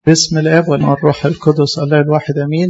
باسم الاب والروح القدس الله الواحد امين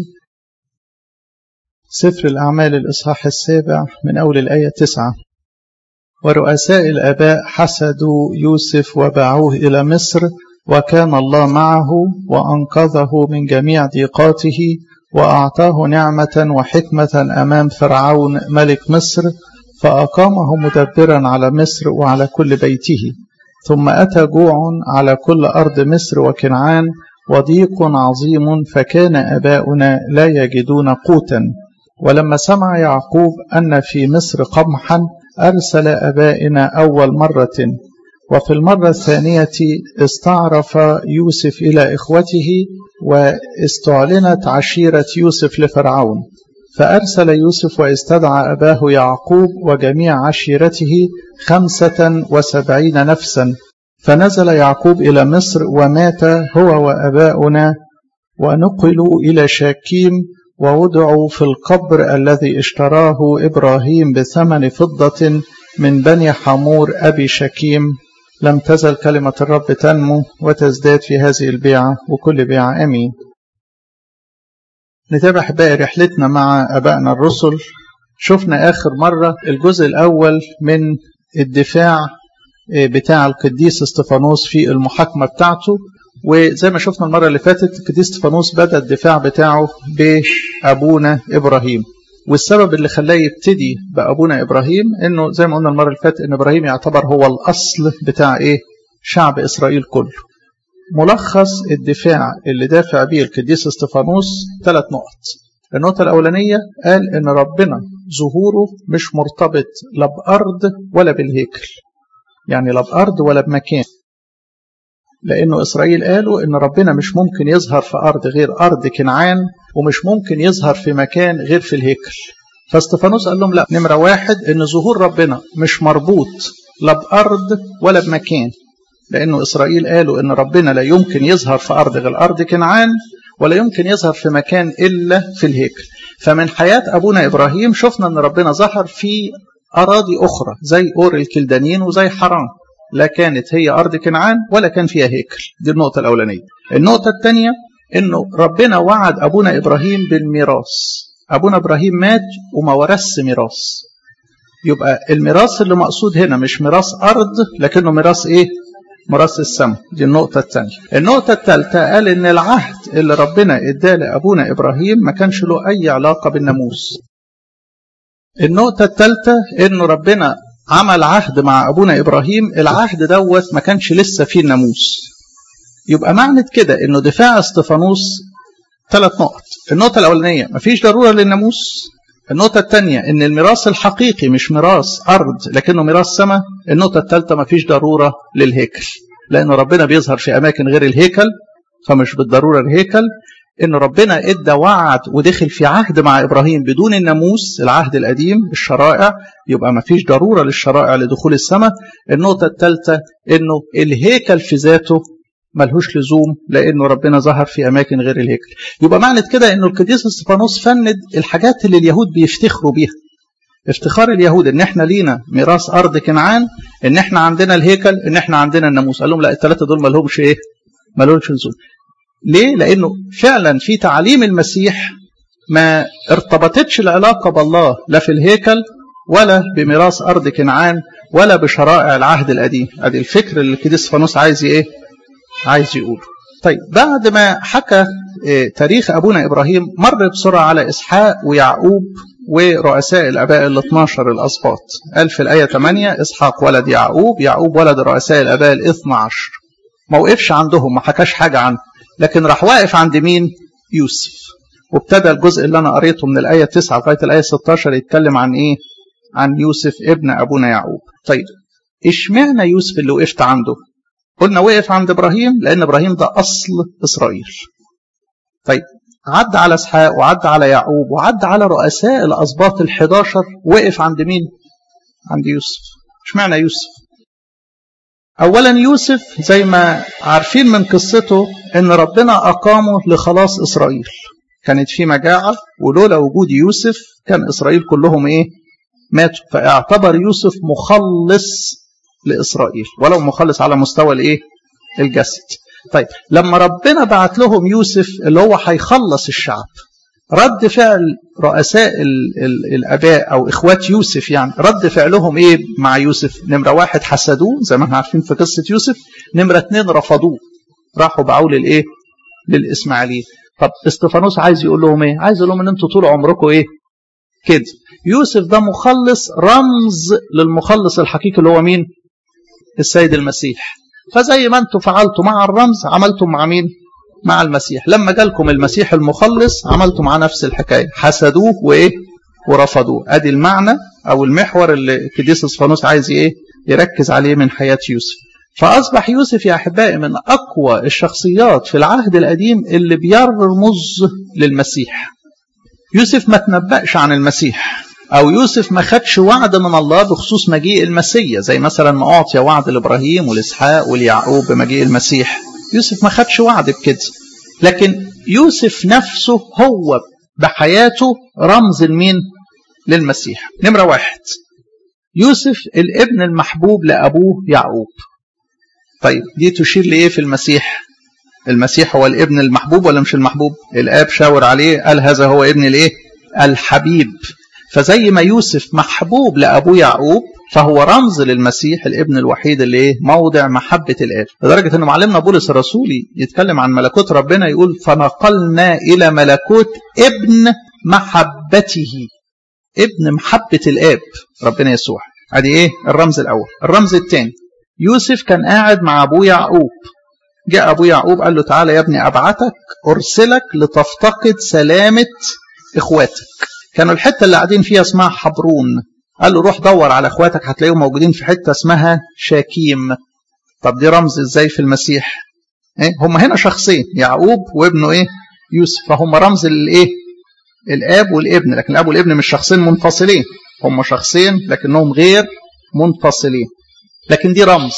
سفر الاعمال الاصحاح السابع من اول الايه تسعة ورؤساء الاباء حسدوا يوسف وباعوه الى مصر وكان الله معه وانقذه من جميع ضيقاته واعطاه نعمه وحكمه امام فرعون ملك مصر فاقامه مدبرا على مصر وعلى كل بيته ثم أتى جوع على كل أرض مصر وكنعان وضيق عظيم فكان أباؤنا لا يجدون قوتا ولما سمع يعقوب أن في مصر قمحا أرسل أبائنا أول مرة وفي المرة الثانية استعرف يوسف إلى إخوته واستعلنت عشيرة يوسف لفرعون فأرسل يوسف واستدعى أباه يعقوب وجميع عشيرته خمسة وسبعين نفسا فنزل يعقوب إلى مصر ومات هو وأباؤنا ونقلوا إلى شاكيم ووضعوا في القبر الذي اشتراه إبراهيم بثمن فضة من بني حمور أبي شكيم لم تزل كلمة الرب تنمو وتزداد في هذه البيعة وكل بيعة أمين نتابع باقي رحلتنا مع أبائنا الرسل شفنا آخر مرة الجزء الأول من الدفاع بتاع القديس استفانوس في المحاكمة بتاعته وزي ما شفنا المرة اللي فاتت القديس استفانوس بدأ الدفاع بتاعه بأبونا إبراهيم والسبب اللي خلاه يبتدي بأبونا إبراهيم إنه زي ما قلنا المرة اللي فاتت إن إبراهيم يعتبر هو الأصل بتاع إيه شعب إسرائيل كله ملخص الدفاع اللي دافع به القديس استفانوس ثلاث نقط النقطة الأولانية قال إن ربنا ظهوره مش مرتبط لا بأرض ولا بالهيكل يعني لا بأرض ولا بمكان لأنه إسرائيل قالوا إن ربنا مش ممكن يظهر في أرض غير أرض كنعان ومش ممكن يظهر في مكان غير في الهيكل فاستفانوس قال لهم لا نمرة واحد إن ظهور ربنا مش مربوط لا بأرض ولا بمكان لأنه إسرائيل قالوا إن ربنا لا يمكن يظهر في أرض غير أرض كنعان ولا يمكن يظهر في مكان إلا في الهيكل فمن حياة أبونا إبراهيم شفنا أن ربنا ظهر في أراضي أخرى زي أور الكلدانيين وزي حرام لا كانت هي أرض كنعان ولا كان فيها هيكل دي النقطة الأولانية النقطة الثانية أنه ربنا وعد أبونا إبراهيم بالميراث أبونا إبراهيم مات وما ورث ميراث يبقى الميراث اللي مقصود هنا مش ميراث أرض لكنه ميراث إيه ميراث السماء دي النقطة الثانية النقطة الثالثة قال إن العهد اللي ربنا إداه لأبونا إبراهيم ما كانش له أي علاقة بالناموس النقطة الثالثة إنه ربنا عمل عهد مع أبونا إبراهيم العهد دوت ما كانش لسه فيه الناموس يبقى معنى كده إنه دفاع استفانوس ثلاث نقط النقطة الأولانية مفيش ضرورة للناموس النقطة الثانية إن الميراث الحقيقي مش ميراث أرض لكنه ميراث سماء النقطة الثالثة مفيش ضرورة للهيكل لأن ربنا بيظهر في أماكن غير الهيكل فمش بالضرورة الهيكل إن ربنا إدى وعد ودخل في عهد مع إبراهيم بدون الناموس العهد القديم الشرائع يبقى مفيش ضرورة للشرائع لدخول السماء النقطة الثالثة إنه الهيكل في ذاته ملهوش لزوم لانه ربنا ظهر في اماكن غير الهيكل يبقى معنى كده انه القديس استفانوس فند الحاجات اللي اليهود بيفتخروا بيها افتخار اليهود ان احنا لينا ميراث ارض كنعان ان احنا عندنا الهيكل ان احنا عندنا الناموس قال لهم لا الثلاثه دول ما لهمش ايه ما لهمش لزوم ليه لانه فعلا في تعليم المسيح ما ارتبطتش العلاقه بالله لا في الهيكل ولا بميراث ارض كنعان ولا بشرائع العهد القديم ادي الفكر اللي القديس استفانوس عايز ايه عايز يقوله طيب بعد ما حكى تاريخ أبونا إبراهيم مر بسرعة على إسحاق ويعقوب ورؤساء الآباء ال 12 الأسباط قال في الآية 8 إسحاق ولد يعقوب يعقوب ولد رؤساء الآباء ال 12 ما وقفش عندهم ما حكاش حاجة عنه لكن راح واقف عند مين يوسف وابتدى الجزء اللي أنا قريته من الآية 9 لغاية الآية 16 يتكلم عن إيه عن يوسف ابن أبونا يعقوب طيب اشمعنى يوسف اللي وقفت عنده قلنا وقف عند ابراهيم لان ابراهيم ده اصل اسرائيل طيب عدى على اسحاق وعدى على يعقوب وعدى على رؤساء الاسباط ال11 وقف عند مين عند يوسف اشمعنى يوسف اولا يوسف زي ما عارفين من قصته ان ربنا اقامه لخلاص اسرائيل كانت في مجاعه ولولا وجود يوسف كان اسرائيل كلهم ايه ماتوا فاعتبر يوسف مخلص لإسرائيل ولو مخلص على مستوى الإيه؟ الجسد طيب لما ربنا بعت لهم يوسف اللي هو هيخلص الشعب رد فعل رؤساء ال ال الاباء او اخوات يوسف يعني رد فعلهم ايه مع يوسف نمره واحد حسدوه زي ما احنا عارفين في قصه يوسف نمره اتنين رفضوه راحوا باعوه للايه للاسماعيليين طب استفانوس عايز يقول لهم ايه عايز يقول لهم ان انتوا طول عمركم ايه كده يوسف ده مخلص رمز للمخلص الحقيقي اللي هو مين السيد المسيح فزي ما انتم فعلتوا مع الرمز عملتم مع مين مع المسيح لما جالكم المسيح المخلص عملتوا معاه نفس الحكايه حسدوه وايه ورفضوه ادي المعنى او المحور اللي القديس اسفانوس عايز ايه يركز عليه من حياه يوسف فاصبح يوسف يا احبائي من اقوى الشخصيات في العهد القديم اللي بيرمز للمسيح يوسف ما تنبأش عن المسيح أو يوسف ما خدش وعد من الله بخصوص مجيء المسيح زي مثلا ما أعطي وعد لإبراهيم والإسحاق واليعقوب بمجيء المسيح يوسف ما خدش وعد بكده لكن يوسف نفسه هو بحياته رمز المين للمسيح نمرة واحد يوسف الابن المحبوب لأبوه يعقوب طيب دي تشير لإيه في المسيح المسيح هو الابن المحبوب ولا مش المحبوب الاب شاور عليه قال هذا هو ابن الايه الحبيب فزي ما يوسف محبوب لابوه يعقوب فهو رمز للمسيح الابن الوحيد اللي ايه موضع محبه الاب لدرجه ان معلمنا بولس الرسولي يتكلم عن ملكوت ربنا يقول فنقلنا الى ملكوت ابن محبته ابن محبه الاب ربنا يسوع ادي ايه الرمز الاول الرمز الثاني يوسف كان قاعد مع ابوه يعقوب جاء أبو يعقوب قال له تعالى يا ابني أبعتك أرسلك لتفتقد سلامة إخواتك كانوا الحتة اللي قاعدين فيها اسمها حبرون قال له روح دور على إخواتك هتلاقيهم موجودين في حتة اسمها شاكيم طب دي رمز إزاي في المسيح إيه؟ هم هنا شخصين يعقوب وابنه إيه يوسف فهم رمز للإيه الآب والابن لكن الآب والابن مش شخصين منفصلين هم شخصين لكنهم غير منفصلين لكن دي رمز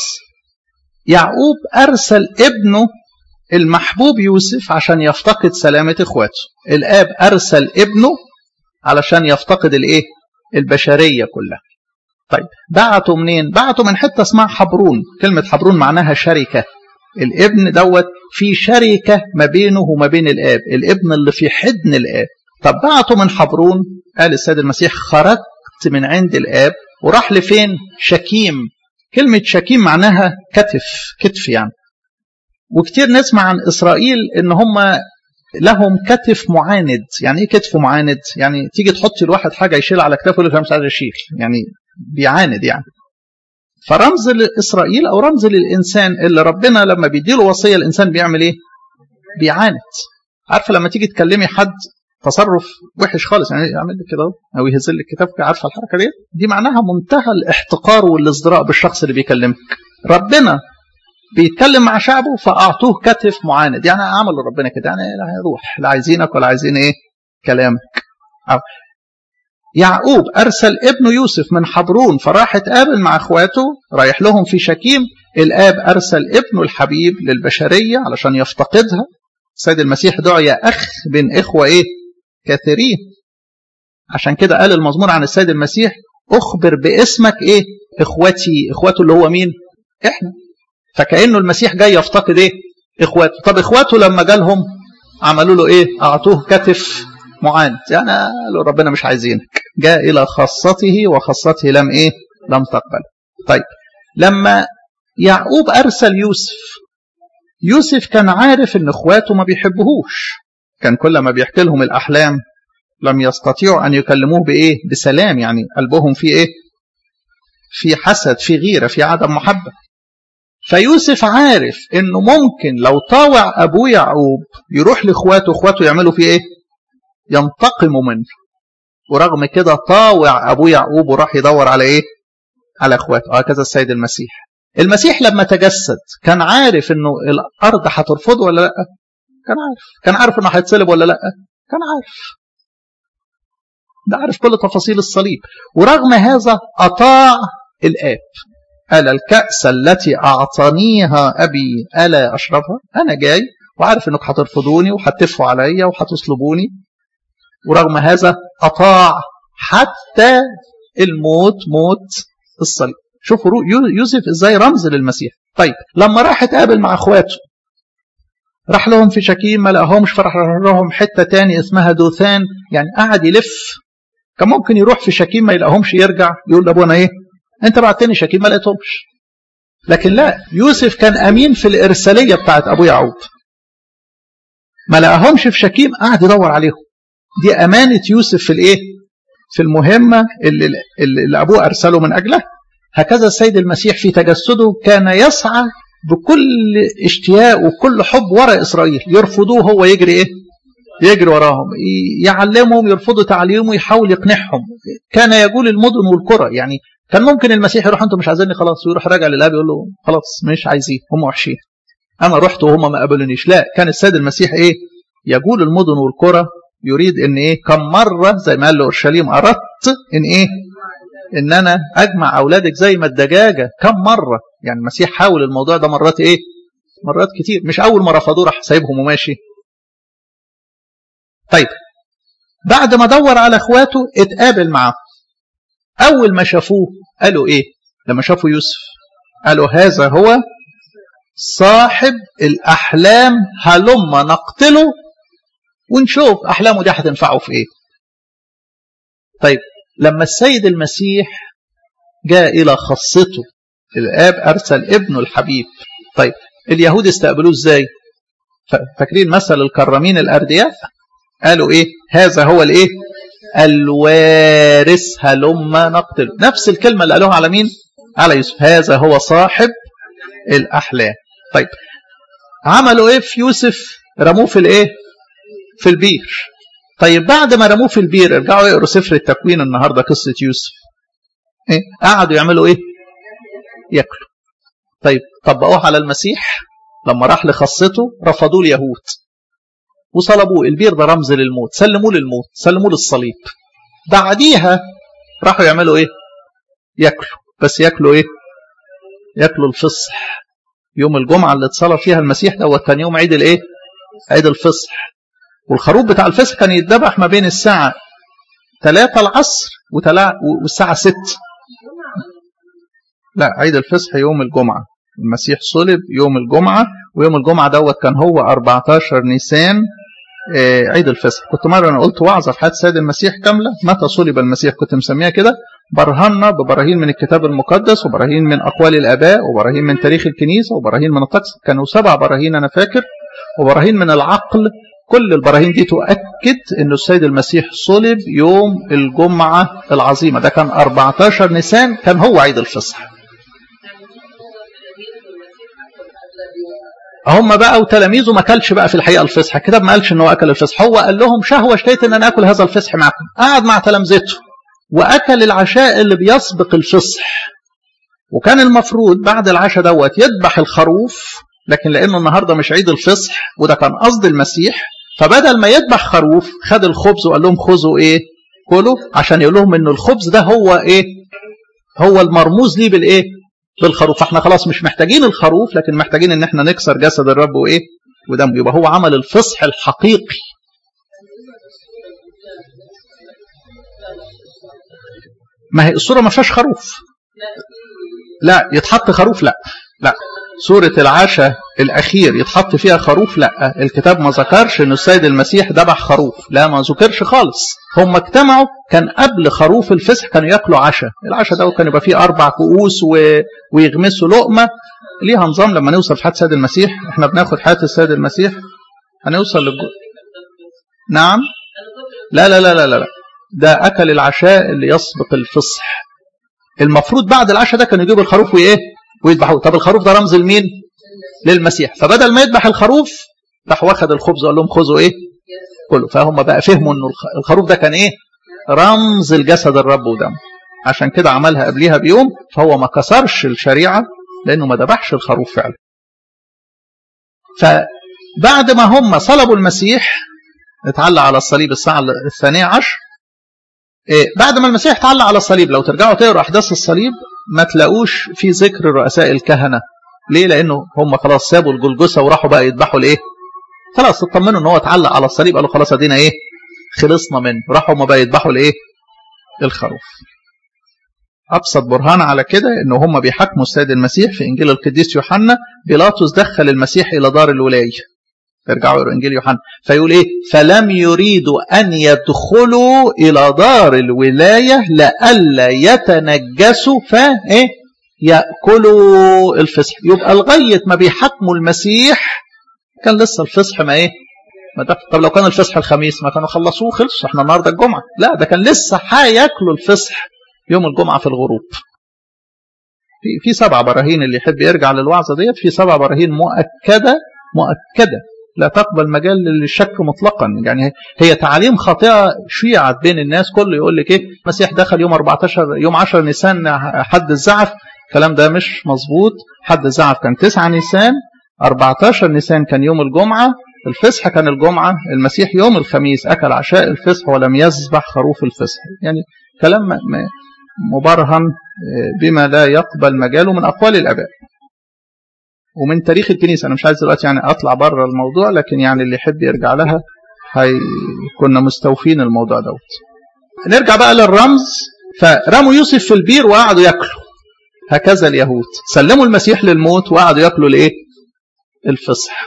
يعقوب أرسل ابنه المحبوب يوسف عشان يفتقد سلامة إخواته الآب أرسل ابنه علشان يفتقد الإيه البشرية كلها طيب بعته منين بعته من حتة اسمها حبرون كلمة حبرون معناها شركة الابن دوت في شركة ما بينه وما بين الآب الابن اللي في حضن الآب طب بعته من حبرون قال السيد المسيح خرجت من عند الآب وراح لفين شكيم كلمة شكيم معناها كتف كتف يعني وكتير نسمع عن إسرائيل إن هم لهم كتف معاند يعني إيه كتف معاند يعني تيجي تحط الواحد حاجة يشيل على كتافه يقول لك أنا مش عايز أشيل يعني بيعاند يعني فرمز لإسرائيل أو رمز للإنسان اللي ربنا لما بيديله وصية الإنسان بيعمل إيه بيعاند عارفة لما تيجي تكلمي حد تصرف وحش خالص يعني يعمل لك كده او يهز لك كتافك عارفه الحركه دي دي معناها منتهى الاحتقار والازدراء بالشخص اللي بيكلمك ربنا بيتكلم مع شعبه فاعطوه كتف معاند يعني عمل ربنا كده يعني لا روح لا عايزينك ولا عايزين ايه كلامك أو يعقوب ارسل ابنه يوسف من حبرون فراح اتقابل مع اخواته رايح لهم في شكيم الاب ارسل ابنه الحبيب للبشريه علشان يفتقدها السيد المسيح دعي اخ بين اخوه ايه كثيرين عشان كده قال المزمور عن السيد المسيح اخبر باسمك ايه اخوتي اخواته اللي هو مين احنا فكانه المسيح جاي يفتقد ايه اخواته طب اخواته لما جالهم عملوا له ايه اعطوه كتف معاند يعني قالوا ربنا مش عايزينك جاء الى خاصته وخاصته لم ايه لم تقبل طيب لما يعقوب ارسل يوسف يوسف كان عارف ان اخواته ما بيحبوهوش كان كل ما بيحكي لهم الاحلام لم يستطيعوا ان يكلموه بايه بسلام يعني قلبهم في ايه في حسد في غيره في عدم محبه فيوسف عارف انه ممكن لو طاوع ابوه يعقوب يروح لاخواته اخواته يعملوا فيه ايه ينتقموا منه ورغم كده طاوع ابوه يعقوب وراح يدور على ايه على اخواته هكذا السيد المسيح المسيح لما تجسد كان عارف انه الارض هترفضه ولا لا كان عارف كان عارف انه هيتصلب ولا لا كان عارف ده عارف كل تفاصيل الصليب ورغم هذا اطاع الاب قال الكأس التي أعطانيها أبي ألا أشربها أنا جاي وعارف أنك هترفضوني وهتفوا عليا وهتصلبوني ورغم هذا أطاع حتى الموت موت الصليب شوفوا يوسف ازاي رمز للمسيح طيب لما راح اتقابل مع اخواته راح لهم في شكيم ما لقاهمش فراح لهم حته تاني اسمها دوثان يعني قعد يلف كان ممكن يروح في شكيم ما يلاقيهمش يرجع يقول لابونا ايه انت بعتني شكيم ما لقيتهمش لكن لا يوسف كان امين في الارساليه بتاعت ابو يعقوب ما لقاهمش في شكيم قعد يدور عليهم دي امانه يوسف في الايه في المهمه اللي, اللي ابوه ارسله من اجلها هكذا السيد المسيح في تجسده كان يسعى بكل اشتياق وكل حب وراء اسرائيل يرفضوه هو يجري ايه يجري وراهم يعلمهم يرفضوا تعليمه يحاول يقنعهم كان يقول المدن والقرى يعني كان ممكن المسيح يروح انتم مش عايزيني خلاص ويروح راجع للاب يقول له خلاص مش عايزين هم وحشين انا رحت وهم ما قبلونيش لا كان السيد المسيح ايه يقول المدن والقرى يريد ان ايه كم مره زي ما قال له اورشليم اردت ان ايه ان انا اجمع اولادك زي ما الدجاجه كم مره يعني المسيح حاول الموضوع ده مرات ايه مرات كتير مش اول ما رفضوه راح سايبهم وماشي طيب بعد ما دور على اخواته اتقابل معاهم اول ما شافوه قالوا ايه لما شافوا يوسف قالوا هذا هو صاحب الاحلام هلما نقتله ونشوف احلامه دي هتنفعه في ايه طيب لما السيد المسيح جاء الى خاصته الاب ارسل ابنه الحبيب طيب اليهود استقبلوه ازاي فاكرين مثل الكرامين الاردياء قالوا ايه هذا هو الايه الوارث هلما نقتله نفس الكلمه اللي قالوها على مين على يوسف هذا هو صاحب الاحلام طيب عملوا ايه في يوسف رموه في الايه في البير طيب بعد ما رموه في البير ارجعوا يقروا سفر التكوين النهارده قصه يوسف ايه قعدوا يعملوا ايه ياكلوا طيب طبقوها على المسيح لما راح لخاصته رفضوه اليهود وصلبوه البير ده رمز للموت سلموه للموت سلموه للصليب بعديها راحوا يعملوا ايه ياكلوا بس ياكلوا ايه ياكلوا الفصح يوم الجمعه اللي اتصلب فيها المسيح دوت كان يوم عيد الايه عيد الفصح والخروف بتاع الفصح كان يتذبح ما بين الساعه 3 العصر والساعه 6 لا عيد الفصح يوم الجمعه المسيح صلب يوم الجمعه ويوم الجمعه دوت كان هو 14 نيسان عيد الفصح كنت مرة أنا قلت وعظة في حياة السيد المسيح كاملة متى صلب المسيح كنت مسميها كده برهنا ببراهين من الكتاب المقدس وبراهين من أقوال الآباء وبراهين من تاريخ الكنيسة وبراهين من الطقس كانوا سبع براهين أنا فاكر وبراهين من العقل كل البراهين دي تؤكد أن السيد المسيح صلب يوم الجمعة العظيمة ده كان 14 نيسان كان هو عيد الفصح هم بقى وتلاميذه ما كلش بقى في الحقيقه الفصح الكتاب ما قالش ان هو اكل الفصح هو قال لهم شهوه اشتهيت ان انا اكل هذا الفصح معكم قعد مع تلامذته واكل العشاء اللي بيسبق الفصح وكان المفروض بعد العشاء دوت يذبح الخروف لكن لانه النهارده مش عيد الفصح وده كان قصد المسيح فبدل ما يذبح خروف خد الخبز وقال لهم خذوا ايه كلوا عشان يقول لهم ان الخبز ده هو ايه هو المرموز ليه بالايه بالخروف فاحنا خلاص مش محتاجين الخروف لكن محتاجين ان احنا نكسر جسد الرب وايه ودمه يبقى هو عمل الفصح الحقيقي ما هي الصورة ما فيهاش خروف لا يتحط خروف لا لا سورة العشاء الأخير يتحط فيها خروف لا الكتاب ما ذكرش أن السيد المسيح ذبح خروف لا ما ذكرش خالص هم اجتمعوا كان قبل خروف الفسح كانوا ياكلوا عشاء العشاء ده كان يبقى فيه أربع كؤوس و... ويغمسوا لقمة ليها نظام لما نوصل في حياة السيد المسيح احنا بناخد حياة السيد المسيح هنوصل للجو... نعم لا لا لا لا لا ده أكل العشاء اللي يسبق الفصح المفروض بعد العشاء ده كانوا يجيبوا الخروف وإيه ويذبحوه طب الخروف ده رمز لمين للمسيح فبدل ما يذبح الخروف راح واخد الخبز وقال لهم خذوا ايه كله فهم بقى فهموا انه الخروف ده كان ايه رمز الجسد الرب ودمه عشان كده عملها قبليها بيوم فهو ما كسرش الشريعه لانه ما ذبحش الخروف فعلا فبعد ما هم صلبوا المسيح اتعلق على الصليب الساعه الثانيه عشر إيه بعد ما المسيح اتعلق على الصليب لو ترجعوا تقروا احداث الصليب ما تلاقوش في ذكر رؤساء الكهنه ليه لانه هم خلاص سابوا الجلجسه وراحوا بقى يذبحوا الايه خلاص اطمنوا ان هو اتعلق على الصليب قالوا خلاص ادينا ايه خلصنا منه راحوا هم بقى يذبحوا الايه الخروف ابسط برهان على كده ان هم بيحاكموا السيد المسيح في انجيل القديس يوحنا بيلاطس دخل المسيح الى دار الولايه ارجعوا اقروا انجيل يوحنا فيقول ايه فلم يريدوا ان يدخلوا الى دار الولايه لئلا يتنجسوا فايه ياكلوا الفصح يبقى لغايه ما بيحكموا المسيح كان لسه الفصح ما ايه ما ده طب لو كان الفصح الخميس ما كانوا خلصوه خلصوا احنا النهارده الجمعه لا ده كان لسه هياكلوا الفصح يوم الجمعه في الغروب في في سبع براهين اللي يحب يرجع للوعظه ديت في سبع براهين مؤكده مؤكده لا تقبل مجال للشك مطلقا يعني هي تعاليم خاطئه شيعت بين الناس كله يقول لك ايه المسيح دخل يوم 14 يوم 10 نيسان حد الزعف الكلام ده مش مظبوط حد الزعف كان 9 نيسان 14 نيسان كان يوم الجمعه الفصح كان الجمعه المسيح يوم الخميس اكل عشاء الفصح ولم يذبح خروف الفصح يعني كلام مبرهن بما لا يقبل مجاله من اقوال الاباء ومن تاريخ الكنيسه انا مش عايز دلوقتي يعني اطلع بره الموضوع لكن يعني اللي يحب يرجع لها هي كنا مستوفين الموضوع دوت نرجع بقى للرمز فرموا يوسف في البير وقعدوا ياكلوا هكذا اليهود سلموا المسيح للموت وقعدوا ياكلوا الايه الفصح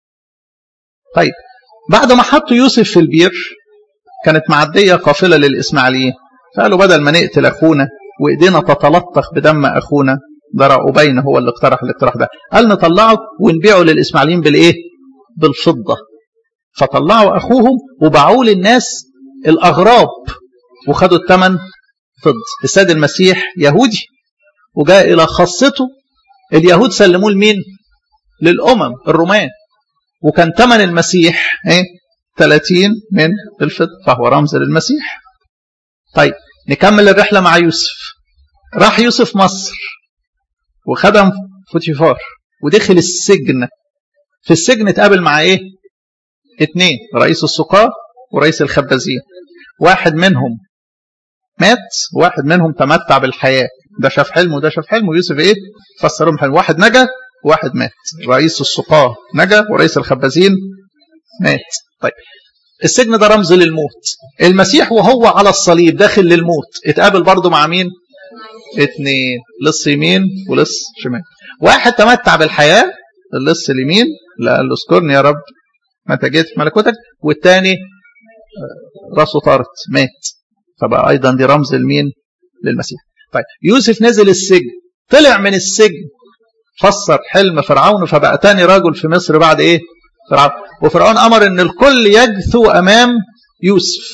طيب بعد ما حطوا يوسف في البير كانت معديه قافله للاسماعيليين فقالوا بدل ما نقتل اخونا وايدينا تتلطخ بدم اخونا ده رأوبين هو اللي اقترح الاقتراح ده قال نطلعه ونبيعه للإسماعيليين بالإيه بالفضة فطلعوا أخوهم وباعوه للناس الأغراب وخدوا الثمن فضة السيد المسيح يهودي وجاء إلى خاصته اليهود سلموه لمين للأمم الرومان وكان ثمن المسيح ايه 30 من الفضة فهو رمز للمسيح طيب نكمل الرحلة مع يوسف راح يوسف مصر وخدم فوتيفار ودخل السجن في السجن اتقابل مع ايه اتنين رئيس السقاة ورئيس الخبازين واحد منهم مات واحد منهم تمتع بالحياة ده شاف حلم وده شاف حلم ويوسف ايه فسرهم حلم واحد نجا وواحد مات رئيس السقاة نجا ورئيس الخبازين مات طيب السجن ده رمز للموت المسيح وهو على الصليب داخل للموت اتقابل برضه مع مين اتنين لص يمين ولص شمال واحد تمتع بالحياة اللص اليمين لا قال له اذكرني يا رب متى جيت في ملكوتك والتاني راسه طارت مات فبقى ايضا دي رمز لمين للمسيح طيب يوسف نزل السجن طلع من السجن فسر حلم فرعون فبقى تاني رجل في مصر بعد ايه فرعون وفرعون امر ان الكل يجثو امام يوسف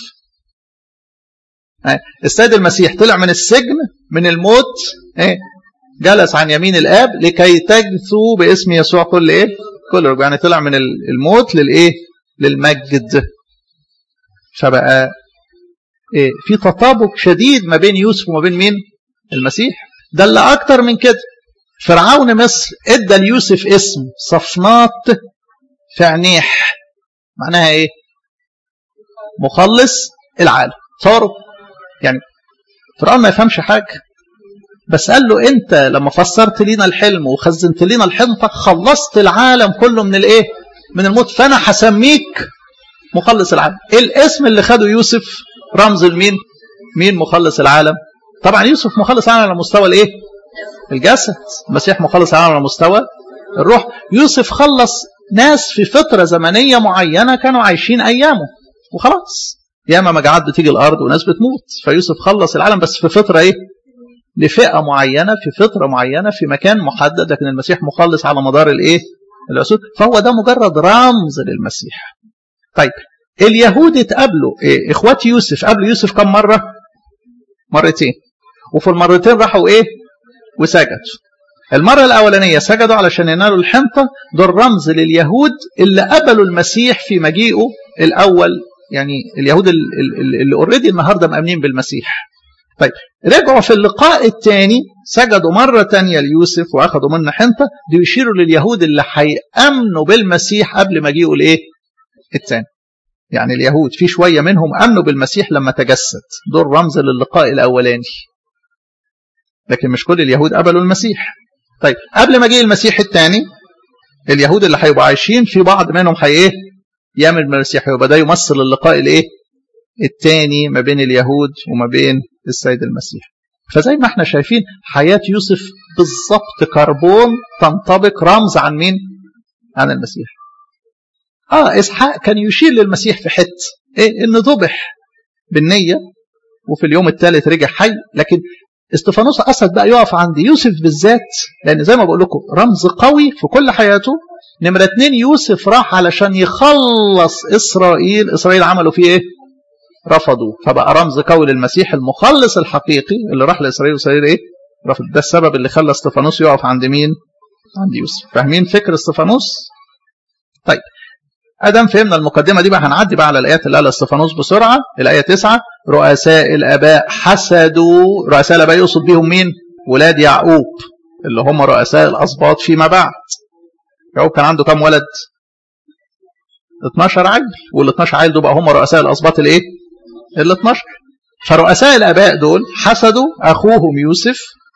السيد المسيح طلع من السجن من الموت ايه جلس عن يمين الاب لكي تجثو باسم يسوع كل ايه كل رجوع يعني طلع من الموت للايه للمجد فبقى إيه في تطابق شديد ما بين يوسف وما بين مين المسيح ده اللي اكتر من كده فرعون مصر ادى ليوسف اسم صفنات فعنيح معناها ايه مخلص العالم صاروا يعني فرعون ما يفهمش حاجه بس قال له انت لما فسرت لينا الحلم وخزنت لينا الحنطه خلصت العالم كله من الايه من الموت فانا هسميك مخلص العالم ايه الاسم اللي خده يوسف رمز لمين مين مخلص العالم طبعا يوسف مخلص العالم على مستوى الايه الجسد المسيح مخلص العالم على مستوى الروح يوسف خلص ناس في فتره زمنيه معينه كانوا عايشين ايامه وخلاص ياما مجاعات بتيجي الارض وناس بتموت فيوسف خلص العالم بس في فتره ايه لفئه معينه في فتره معينه في مكان محدد لكن المسيح مخلص على مدار الايه العصور فهو ده مجرد رمز للمسيح طيب اليهود اتقابلوا إيه؟ اخوات يوسف قابلوا يوسف كم مره مرتين وفي المرتين راحوا ايه وسجدوا المرة الأولانية سجدوا علشان ينالوا الحنطة دول رمز لليهود اللي قبلوا المسيح في مجيئه الأول يعني اليهود اللي اوريدي النهارده مأمنين بالمسيح طيب رجعوا في اللقاء الثاني سجدوا مرة تانية ليوسف وأخذوا منه حنطة دي يشيروا لليهود اللي هيأمنوا بالمسيح قبل مجيئه الإيه؟ الثاني يعني اليهود في شوية منهم أمنوا بالمسيح لما تجسد دول رمز للقاء الأولاني لكن مش كل اليهود قبلوا المسيح طيب قبل مجيء المسيح الثاني اليهود اللي هيبقوا عايشين في بعض منهم هي ايه يعمل بالمسيح يبقى ده يمثل اللقاء الايه الثاني ما بين اليهود وما بين السيد المسيح فزي ما احنا شايفين حياة يوسف بالظبط كربون تنطبق رمز عن مين عن المسيح اه اسحاق كان يشير للمسيح في حته ايه انه ذبح بالنيه وفي اليوم الثالث رجع حي لكن استفانوس قصد بقى يقف عند يوسف بالذات لان زي ما بقول لكم رمز قوي في كل حياته نمره اتنين يوسف راح علشان يخلص اسرائيل اسرائيل عملوا فيه ايه؟ رفضوا فبقى رمز قوي للمسيح المخلص الحقيقي اللي راح لاسرائيل واسرائيل ايه؟ رفض ده السبب اللي خلى استفانوس يقف عند مين؟ عند يوسف فاهمين فكر استفانوس؟ طيب ادم فهمنا المقدمه دي بقى هنعدي بقى على الايات اللي قالها استفانوس بسرعه الايه 9 رؤساء الاباء حسدوا رؤساء الاباء يقصد بيهم مين؟ ولاد يعقوب اللي هم رؤساء الاسباط فيما بعد يعقوب كان عنده كام ولد؟ 12 عيل وال 12 عيل دول بقى هم رؤساء الاسباط الايه؟ ال 12 فرؤساء الاباء دول حسدوا اخوهم يوسف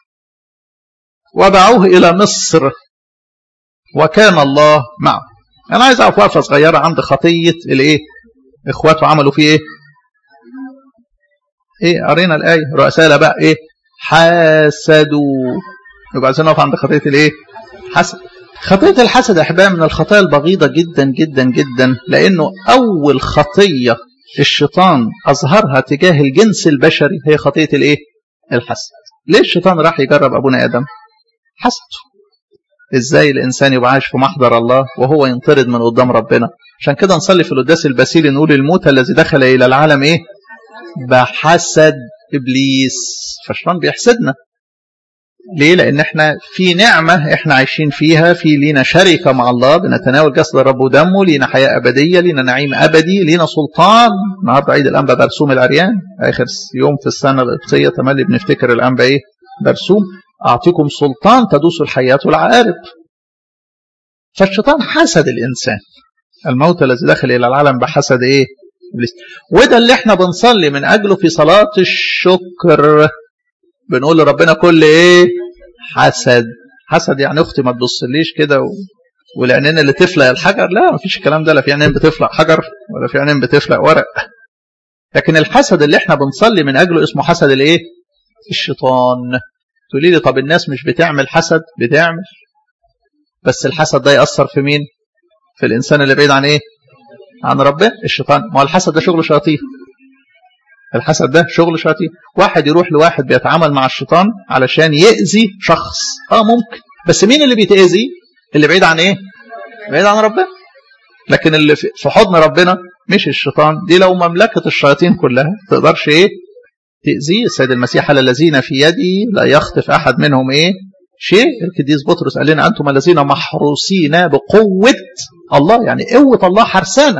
وبعوه الى مصر وكان الله معه انا عايز اقف وقفه صغيره عند خطيه الايه اخواته عملوا فيه ايه ايه قرينا الايه رؤساء الاباء ايه حسدوا يبقى عايزين نقف عند خطيه الايه حسد خطيه الحسد يا احبائي من الخطايا البغيضه جدا جدا جدا لانه اول خطيه الشيطان اظهرها تجاه الجنس البشري هي خطيه الايه الحسد ليه الشيطان راح يجرب ابونا ادم حسده ازاي الانسان يبقى عايش في محضر الله وهو ينطرد من قدام ربنا عشان كده نصلي في القداس البسيل نقول الموت الذي دخل الى العالم ايه بحسد ابليس فالشيطان بيحسدنا ليه لان احنا في نعمه احنا عايشين فيها في لينا شركه مع الله بنتناول جسد الرب ودمه لينا حياه ابديه لينا نعيم ابدي لينا سلطان النهارده عيد الانبا برسوم العريان اخر يوم في السنه القبطيه تملي بنفتكر الانبا ايه برسوم أعطيكم سلطان تدوس الحياة والعقارب فالشيطان حسد الإنسان الموت الذي دخل إلى العالم بحسد إيه إبليس وده اللي احنا بنصلي من أجله في صلاة الشكر بنقول لربنا كل إيه حسد حسد يعني أختي ما تبصليش كده و... والعينين اللي تفلق الحجر لا ما فيش الكلام ده لا في عينين بتفلق حجر ولا في عينين بتفلق ورق لكن الحسد اللي احنا بنصلي من أجله اسمه حسد الإيه الشيطان تقولي لي طب الناس مش بتعمل حسد بتعمل بس الحسد ده يأثر في مين في الإنسان اللي بعيد عن إيه عن ربنا الشيطان ما هو الحسد ده شغل شياطين الحسد ده شغل شياطين واحد يروح لواحد بيتعامل مع الشيطان علشان يأذي شخص اه ممكن بس مين اللي بيتأذي اللي بعيد عن ايه بعيد عن ربنا لكن اللي في حضن ربنا مش الشيطان دي لو مملكة الشياطين كلها تقدرش ايه تأذيه السيد المسيح على الذين في يدي لا يخطف أحد منهم إيه شيء القديس بطرس قال لنا أنتم الذين محروسين بقوة الله يعني قوة الله حرسانة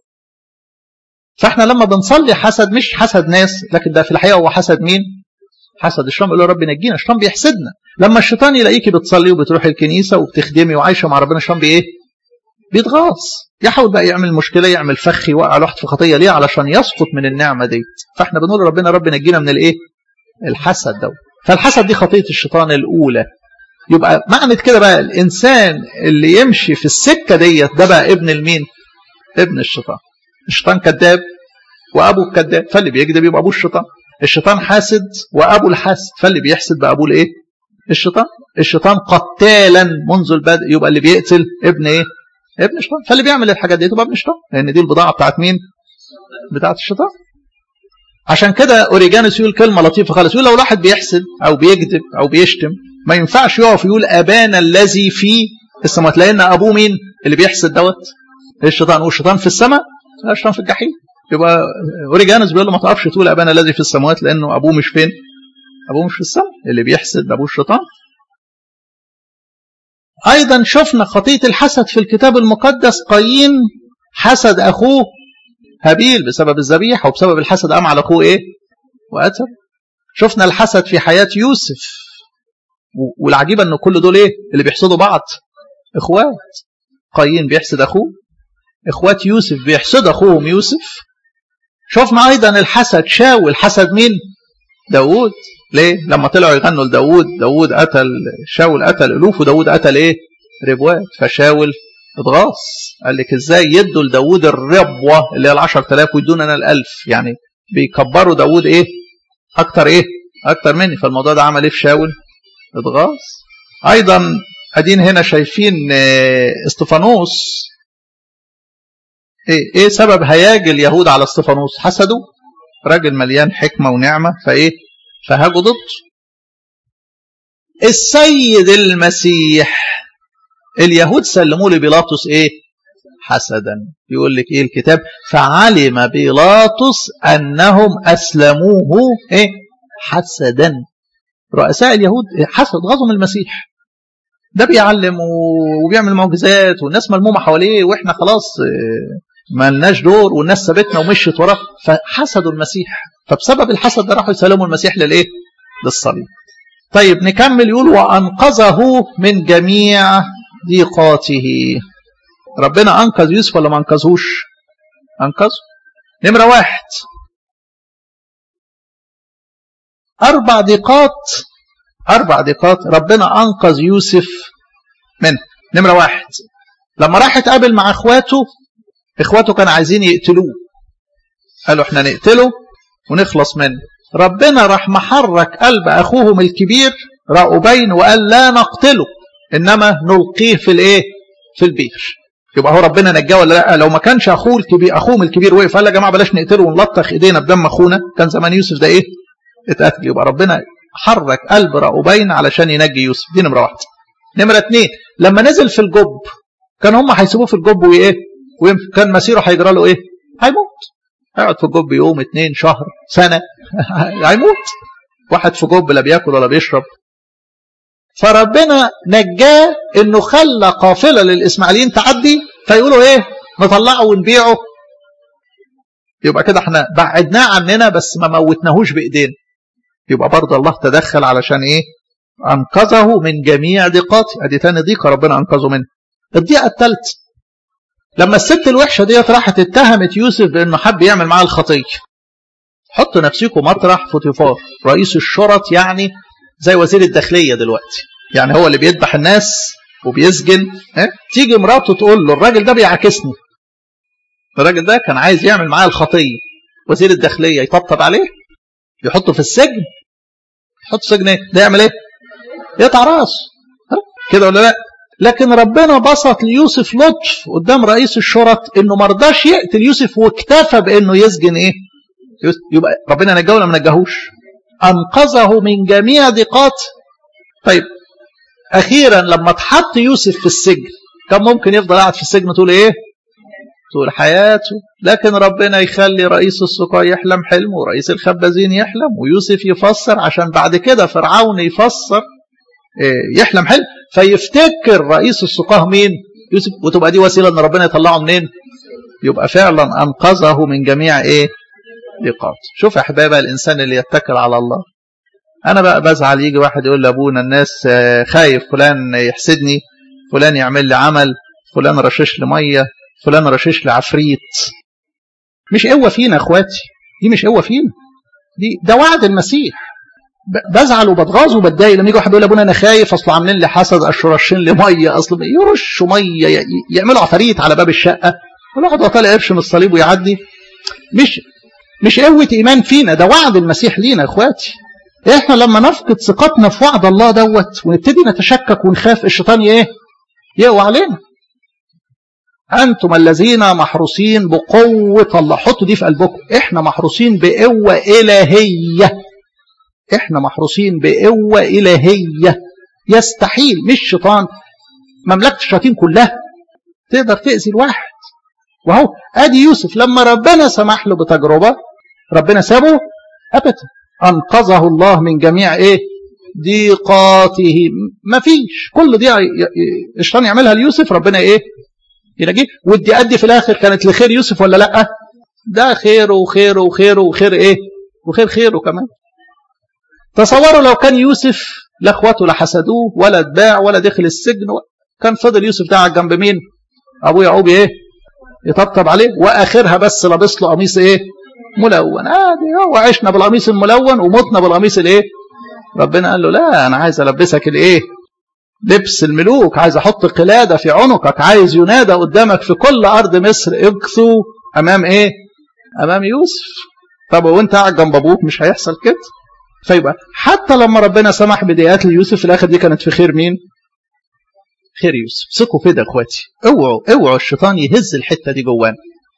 فاحنا لما بنصلي حسد مش حسد ناس لكن ده في الحقيقة هو حسد مين حسد الشيطان يقول له رب نجينا الشيطان بيحسدنا لما الشيطان يلاقيكي بتصلي وبتروحي الكنيسة وبتخدمي وعايشة مع ربنا الشيطان بإيه بيتغاظ يحاول بقى يعمل مشكله يعمل فخ يوقع الواحد في خطيه ليه علشان يسقط من النعمه دي فاحنا بنقول ربنا رب نجينا من الايه الحسد ده فالحسد دي خطيه الشيطان الاولى يبقى معنى كده بقى الانسان اللي يمشي في السكه ديت ده بقى ابن المين ابن الشيطان الشيطان كذاب وابوه كذاب فاللي بيكذب يبقى ابوه الشيطان الشيطان حاسد وابو الحاسد فاللي بيحسد بقى ابوه الايه الشيطان الشيطان قتالا منذ البدء يبقى اللي بيقتل ابن ايه ابن الشيطان فاللي بيعمل الحاجات دي تبقى ابن الشيطان لان دي البضاعه بتاعت مين بتاعت الشيطان عشان كده اوريجانوس يقول كلمه لطيفه خالص يقول لو واحد بيحسد او بيكذب او بيشتم ما ينفعش يقف يقول ابانا الذي في السماوات لان ابوه مين اللي بيحسد دوت الشيطان والشيطان في السماء لا الشيطان في الجحيم يبقى اوريجانوس بيقول له ما تقفش تقول ابانا الذي في السماوات لانه ابوه مش فين ابوه مش في السماء اللي بيحسد ابوه الشيطان أيضا شفنا خطية الحسد في الكتاب المقدس قايين حسد أخوه هابيل بسبب الذبيحة وبسبب الحسد قام على أخوه إيه؟ وقتل شفنا الحسد في حياة يوسف والعجيب أن كل دول إيه؟ اللي بيحسدوا بعض إخوات قايين بيحسد أخوه إخوات يوسف بيحسد أخوهم يوسف شفنا أيضا الحسد شاول حسد مين؟ داوود ليه؟ لما طلعوا يغنوا لداوود داوود قتل شاول قتل ألوف وداوود قتل إيه؟ ربوات فشاول اتغاظ قال لك ازاي يدوا لداوود الربوة اللي هي العشر تلاف ويدوننا الألف يعني بيكبروا داوود إيه؟ أكتر إيه؟ أكتر مني فالموضوع ده عمل إيه في شاول؟ اتغاظ أيضا أدين هنا شايفين استفانوس ايه ايه سبب هياج اليهود على استفانوس حسدوا راجل مليان حكمه ونعمه فايه فهاجوا ضده السيد المسيح اليهود سلموه لبيلاطس ايه حسدا يقول لك ايه الكتاب فعلم بيلاطس انهم اسلموه ايه حسدا رؤساء اليهود حسد غضم المسيح ده بيعلم وبيعمل معجزات والناس ملمومه حواليه واحنا خلاص ما لناش دور والناس سابتنا ومشيت وراه فحسدوا المسيح فبسبب الحسد ده راحوا يسلموا المسيح للايه؟ للصليب. طيب نكمل يقول وانقذه من جميع ضيقاته. ربنا انقذ يوسف ولا ما انقذهوش؟ انقذه. نمره واحد اربع ضيقات اربع ضيقات ربنا انقذ يوسف منها. نمره واحد لما راح اتقابل مع اخواته اخواته كانوا عايزين يقتلوه قالوا احنا نقتله ونخلص منه ربنا راح محرك قلب اخوهم الكبير راؤوبين وقال لا نقتله انما نلقيه في الايه في البير يبقى هو ربنا نجاه ولا لا لو ما كانش اخوه الكبير اخوهم الكبير وقف قال يا جماعه بلاش نقتله ونلطخ ايدينا بدم اخونا كان زمان يوسف ده ايه اتقتل يبقى ربنا حرك قلب راؤوبين علشان ينجي يوسف دي نمره واحده نمره اثنين لما نزل في الجب كان هم هيسيبوه في الجب وايه وكان مسيره هيجرى له ايه؟ هيموت هيقعد في الجب يوم اتنين شهر سنه هيموت واحد في جب لا بياكل ولا بيشرب فربنا نجاه انه خلى قافله للاسماعيليين تعدي فيقولوا ايه؟ نطلعه ونبيعه يبقى كده احنا بعدناه عننا بس ما موتناهوش بايدينا يبقى برضه الله تدخل علشان ايه؟ انقذه من جميع ضيقاته ادي تاني ضيقه ربنا انقذه منها الضيقه الثالثه لما الست الوحشة ديت راحت اتهمت يوسف بأنه حب يعمل معاه الخطية حط نفسكم مطرح فوتيفار رئيس الشرط يعني زي وزير الداخلية دلوقتي يعني هو اللي بيذبح الناس وبيسجن اه؟ تيجي مراته تقول له الراجل ده بيعاكسني الراجل ده كان عايز يعمل معاه الخطية وزير الداخلية يطبطب عليه يحطه في السجن يحط سجن ايه ده يعمل ايه يقطع راسه كده ولا لا لكن ربنا بسط ليوسف لطف قدام رئيس الشرط انه ما رضاش يقتل يوسف واكتفى بانه يسجن ايه يبقى ربنا نجاه ولا ما نجاهوش انقذه من جميع ضيقات طيب اخيرا لما اتحط يوسف في السجن كان ممكن يفضل قاعد في السجن طول ايه طول حياته لكن ربنا يخلي رئيس السقاة يحلم حلم ورئيس الخبازين يحلم ويوسف يفسر عشان بعد كده فرعون يفسر إيه يحلم حلم فيفتكر رئيس السقاه مين يوسف وتبقى دي وسيله ان ربنا يطلعه منين يبقى فعلا انقذه من جميع ايه ضيقات شوف يا احبابي الانسان اللي يتكل على الله انا بقى بزعل يجي واحد يقول لابونا الناس خايف فلان يحسدني فلان يعمل لي عمل فلان رشش لي ميه فلان رشش لي عفريت مش قوه فينا اخواتي دي مش قوه فينا دي ده وعد المسيح بزعل وبتغاظ وبتضايق لما يجي واحد يقول ابونا انا خايف اصل عاملين لي حسد اصل راشين لي ميه اصل يرشوا ميه يعملوا عفاريت على باب الشقه والواحد طالع قرش من الصليب ويعدي مش مش قوه ايمان فينا ده وعد المسيح لينا يا اخواتي احنا لما نفقد ثقتنا في وعد الله دوت ونبتدي نتشكك ونخاف الشيطان ايه يقوى علينا انتم الذين محروسين بقوه الله حطوا دي في قلبكم احنا محروسين بقوه الهيه احنا محروسين بقوة إلهية يستحيل مش شيطان مملكة الشياطين كلها تقدر تأذي الواحد وهو ادي يوسف لما ربنا سمح له بتجربة ربنا سابه ابدا انقذه الله من جميع ايه ضيقاته ما فيش كل دي الشيطان يعملها ليوسف ربنا ايه ينجيه والضيقات دي في الاخر كانت لخير يوسف ولا لا ده خيره وخيره وخيره وخير ايه وخير خيره كمان تصوروا لو كان يوسف لا اخواته لا حسدوه ولا اتباع ولا دخل السجن كان فضل يوسف ده على جنب مين ابو يعقوب ايه يطبطب عليه واخرها بس لابس له قميص ايه ملون عادي آه هو عشنا بالقميص الملون ومتنا بالقميص الايه ربنا قال له لا انا عايز البسك الايه لبس الملوك عايز احط قلاده في عنقك عايز ينادى قدامك في كل ارض مصر اجثوا امام ايه امام يوسف طب وانت قاعد جنب ابوك مش هيحصل كده فيبقى حتى لما ربنا سمح بديات ليوسف في الاخر دي كانت في خير مين خير يوسف ثقوا كده يا اخواتي اوعوا اوعوا الشيطان يهز الحته دي جوانا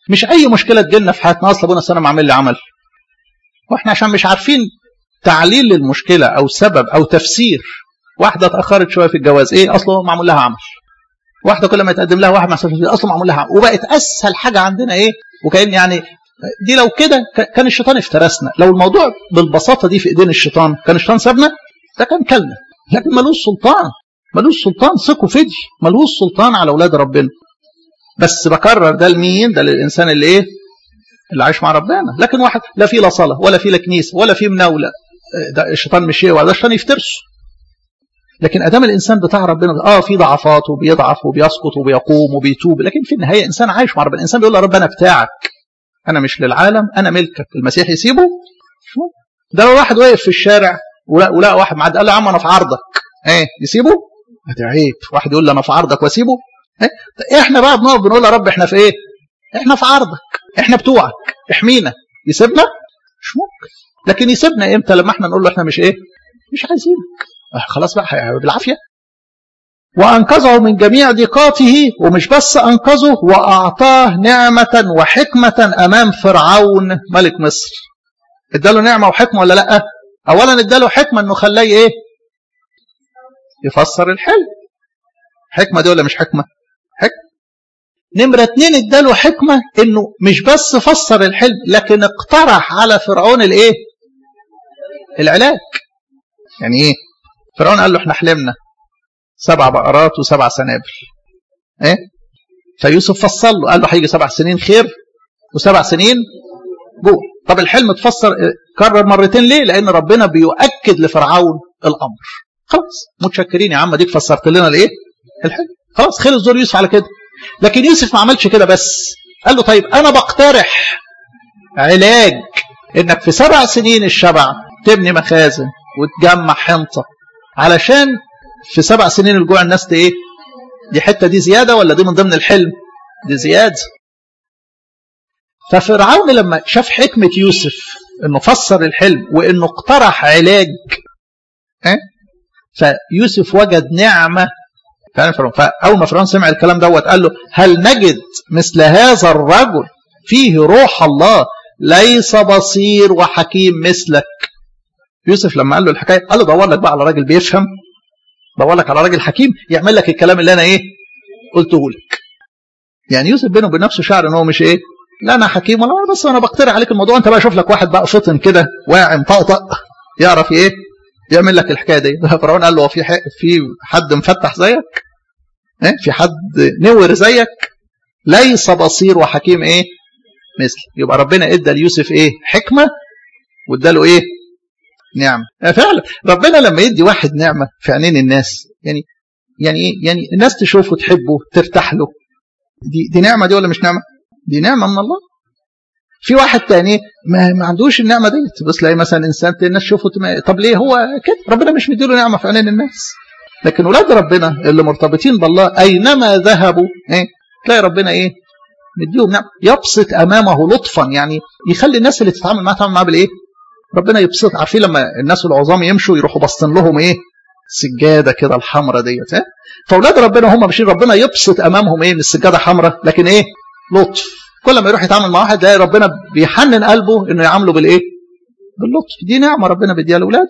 مش اي مشكله تجيلنا في حياتنا اصل ابونا السنه عامل لي عمل واحنا عشان مش عارفين تعليل للمشكله او سبب او تفسير واحده اتاخرت شويه في الجواز ايه اصله معمول لها عمل واحده كل ما يتقدم لها واحد مع اصله معمول لها عمل وبقت اسهل حاجه عندنا ايه وكان يعني دي لو كده كان الشيطان افترسنا لو الموضوع بالبساطه دي في ايدين الشيطان كان الشيطان سابنا ده كان كلنا لكن ملوش سلطان ملوش سلطان ثقوا فدي ملوش سلطان على اولاد ربنا بس بكرر ده لمين ده للانسان اللي ايه اللي عايش مع ربنا لكن واحد لا في لا صلاه ولا في لا كنيسه ولا في مناوله ده الشيطان مش ولا ده الشيطان يفترسه لكن ادام الانسان بتاع ربنا اه في ضعفات وبيضعف وبيسقط وبيقوم وبيتوب لكن في النهايه انسان عايش مع ربنا الانسان بيقول يا رب انا بتاعك انا مش للعالم انا ملكك المسيح يسيبه ده واحد واقف في الشارع ولا واحد معدي قال له يا عم انا في عرضك ايه يسيبه ده عيب واحد يقول لي انا في عرضك واسيبه إيه؟ احنا بقى بنقف بنقول يا رب احنا في ايه احنا في عرضك احنا بتوعك احمينا يسيبنا مش ممكن لكن يسيبنا امتى لما احنا نقول له احنا مش ايه مش عايزينك خلاص بقى بالعافيه وانقذه من جميع ضيقاته ومش بس انقذه واعطاه نعمه وحكمه امام فرعون ملك مصر اداله نعمه وحكمه ولا لا اولا اداله حكمه انه خلاه ايه يفسر الحلم حكمه دي ولا مش حكمه حكمه نمرة اتنين اداله حكمة انه مش بس فسر الحلم لكن اقترح على فرعون الايه العلاج يعني ايه فرعون قال له احنا حلمنا سبع بقرات وسبع سنابل ايه فيوسف فصل له قال له هيجي سبع سنين خير وسبع سنين جوع طب الحلم اتفسر كرر مرتين ليه لان ربنا بيؤكد لفرعون الامر خلاص متشكرين يا عم ديك فسرت لنا الايه الحلم خلاص خلص دور يوسف على كده لكن يوسف ما عملش كده بس قال له طيب انا بقترح علاج انك في سبع سنين الشبع تبني مخازن وتجمع حنطه علشان في سبع سنين الجوع الناس ايه دي حته دي زياده ولا دي من ضمن الحلم دي زياده ففرعون لما شاف حكمه يوسف انه فسر الحلم وانه اقترح علاج اه؟ فيوسف وجد نعمه فاول ما فرعون سمع الكلام دوت قال له هل نجد مثل هذا الرجل فيه روح الله ليس بصير وحكيم مثلك يوسف لما قال له الحكايه قال له دور لك بقى على راجل بيفهم دور لك على راجل حكيم يعمل لك الكلام اللي انا ايه قلته لك يعني يوسف بينه وبين نفسه شعر ان هو مش ايه لا انا حكيم ولا بس انا بقترح عليك الموضوع انت بقى شوف لك واحد بقى فطن كده واعي مطقطق يعرف ايه يعمل لك الحكايه دي فرعون قال له في في حد مفتح زيك إيه؟ في حد نور زيك ليس بصير وحكيم ايه مثل يبقى ربنا ادى ليوسف ايه حكمه واداله ايه نعمه فعلا ربنا لما يدي واحد نعمه في عينين الناس يعني يعني ايه يعني الناس تشوفه تحبه ترتاح له دي دي نعمه دي ولا مش نعمه دي نعمه من الله في واحد تاني ما, ما عندوش النعمه دي بس تلاقي مثلا انسان الناس تشوفه طب ليه هو كده ربنا مش مديله نعمه في عينين الناس لكن ولاد ربنا اللي مرتبطين بالله اينما ذهبوا ايه تلاقي ربنا ايه مديهم نعم يبسط امامه لطفا يعني يخلي الناس اللي تتعامل معاه تتعامل معاه بالايه ربنا يبسط عارفين لما الناس العظام يمشوا يروحوا باصين لهم ايه سجاده كده الحمراء ديت ايه فاولاد ربنا هم ماشيين ربنا يبسط امامهم ايه من السجاده حمراء لكن ايه لطف كل ما يروح يتعامل مع واحد تلاقي ربنا بيحنن قلبه انه يعامله بالايه باللطف دي نعمه ربنا بيديها لاولاده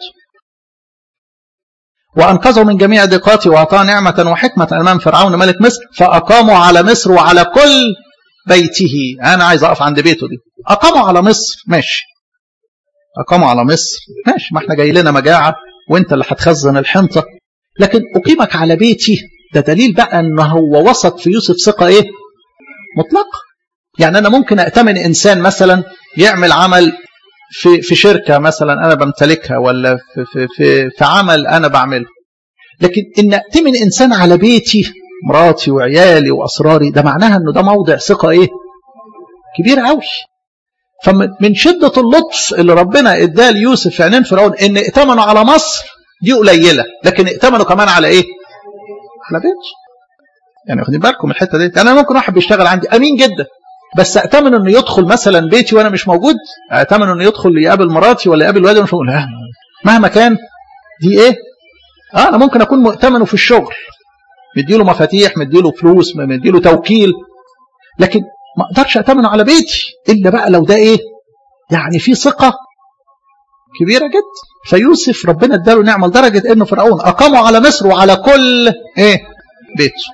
وأنقذه من جميع ضيقاته وأعطاه نعمة وحكمة أمام فرعون ملك مصر فأقاموا على مصر وعلى كل بيته أنا عايز أقف عند بيته دي أقاموا على مصر ماشي أقاموا على مصر ماشي ما احنا جاي لنا مجاعة وانت اللي هتخزن الحنطة لكن أقيمك على بيتي ده دليل بقى أن هو وثق في يوسف ثقة إيه مطلقة يعني أنا ممكن أأتمن إنسان مثلا يعمل عمل في في شركه مثلا انا بمتلكها ولا في في في, في عمل انا بعمله لكن ان اتمن انسان على بيتي مراتي وعيالي واسراري ده معناها انه ده موضع ثقه ايه كبير قوي فمن شده اللطف اللي ربنا اداه ليوسف في عينين فرعون ان ائتمنوا على مصر دي قليله لكن ائتمنوا كمان على ايه على بيته يعني واخدين بالكم الحته دي يعني انا ممكن واحد بيشتغل عندي امين جدا بس اتمن انه يدخل مثلا بيتي وانا مش موجود اتمن انه يدخل يقابل مراتي ولا يقابل والدي مش موجود لا مهما كان دي ايه اه انا ممكن اكون مؤتمنه في الشغل مديله مفاتيح مديله فلوس مديله توكيل لكن ما اقدرش اتمنه على بيتي الا بقى لو ده ايه يعني في ثقه كبيره جدا فيوسف ربنا اداله نعمه لدرجه انه فرعون اقامه على مصر وعلى كل ايه بيته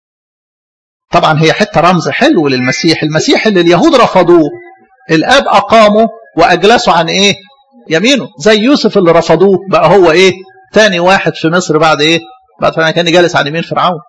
طبعا هي حته رمز حلو للمسيح المسيح اللي اليهود رفضوه الاب اقامه واجلسه عن ايه يمينه زي يوسف اللي رفضوه بقى هو ايه تاني واحد في مصر بعد ايه بعد فرعون كان جالس عن يمين فرعون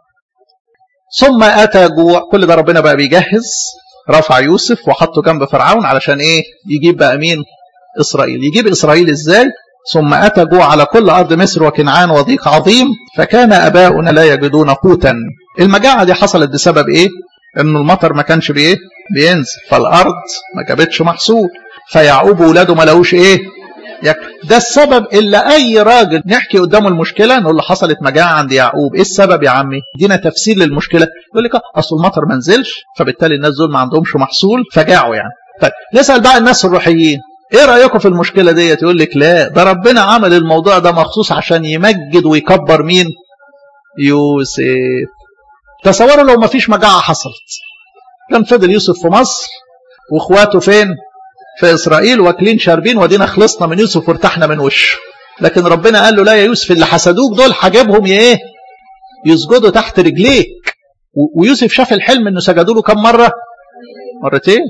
ثم اتى جوع كل ده ربنا بقى بيجهز رفع يوسف وحطه جنب فرعون علشان ايه يجيب بقى مين اسرائيل يجيب اسرائيل ازاي ثم اتى جوع على كل ارض مصر وكنعان وضيق عظيم فكان اباؤنا لا يجدون قوتا المجاعه دي حصلت بسبب ايه انه المطر ما كانش بايه بينزل فالارض ما جابتش محصول فيعقوب وولاده ما لقوش ايه ده السبب اللي اي راجل نحكي قدامه المشكله نقول له حصلت مجاعه عند يعقوب ايه السبب يا عمي دينا تفسير للمشكله يقول لك اصل المطر ما نزلش فبالتالي الناس دول ما عندهمش محصول فجاعوا يعني طيب نسال بقى الناس الروحيين ايه رايكم في المشكله ديت يقول لك لا ده ربنا عمل الموضوع ده مخصوص عشان يمجد ويكبر مين يوسف تصوروا لو ما فيش مجاعه حصلت كان فضل يوسف في مصر واخواته فين في اسرائيل واكلين شاربين ودينا خلصنا من يوسف وارتحنا من وشه لكن ربنا قال له لا يا يوسف اللي حسدوك دول هجيبهم ايه يسجدوا تحت رجليك ويوسف شاف الحلم انه سجدوا له كم مره مرتين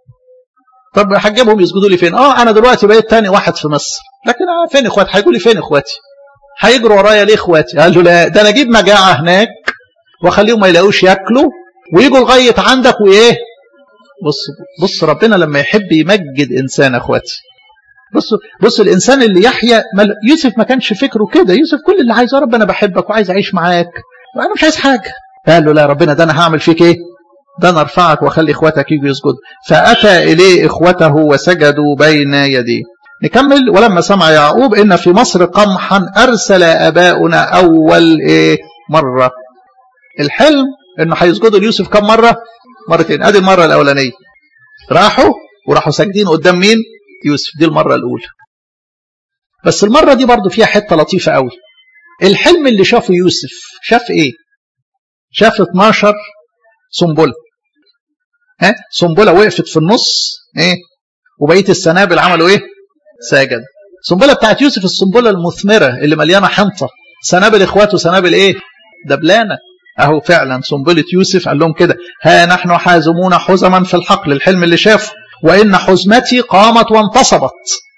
طب هجيبهم يسجدوا لي فين اه انا دلوقتي بقيت تاني واحد في مصر لكن آه فين اخواتي هيقول لي فين اخواتي هيجروا ورايا ليه اخواتي قال له لا ده انا اجيب مجاعه هناك واخليهم ما يلاقوش ياكلوا ويجوا لغايه عندك وايه بص بص ربنا لما يحب يمجد انسان اخواتي بص بص الانسان اللي يحيى يوسف ما كانش فكره كده يوسف كل اللي عايزه ربنا بحبك وعايز اعيش معاك وانا مش عايز حاجه قال له لا ربنا ده انا هعمل فيك ايه ده انا ارفعك واخلي اخواتك يجوا يسجدوا فاتى اليه اخوته وسجدوا بين يديه نكمل ولما سمع يعقوب ان في مصر قمحا ارسل اباؤنا اول ايه مره الحلم انه هيسجدوا ليوسف كم مره مرتين ادي المره الاولانيه راحوا وراحوا ساجدين قدام مين يوسف دي المره الاولى بس المره دي برضو فيها حته لطيفه قوي الحلم اللي شافه يوسف شاف ايه شاف 12 سنبله ها سنبله وقفت في النص ايه وبقيه السنابل عملوا ايه ساجد السنبله بتاعت يوسف السنبله المثمره اللي مليانه حنطه سنابل اخواته سنابل ايه دبلانه اهو فعلا سنبله يوسف قال لهم كده ها نحن حازمون حزما في الحقل الحلم اللي شافه وان حزمتي قامت وانتصبت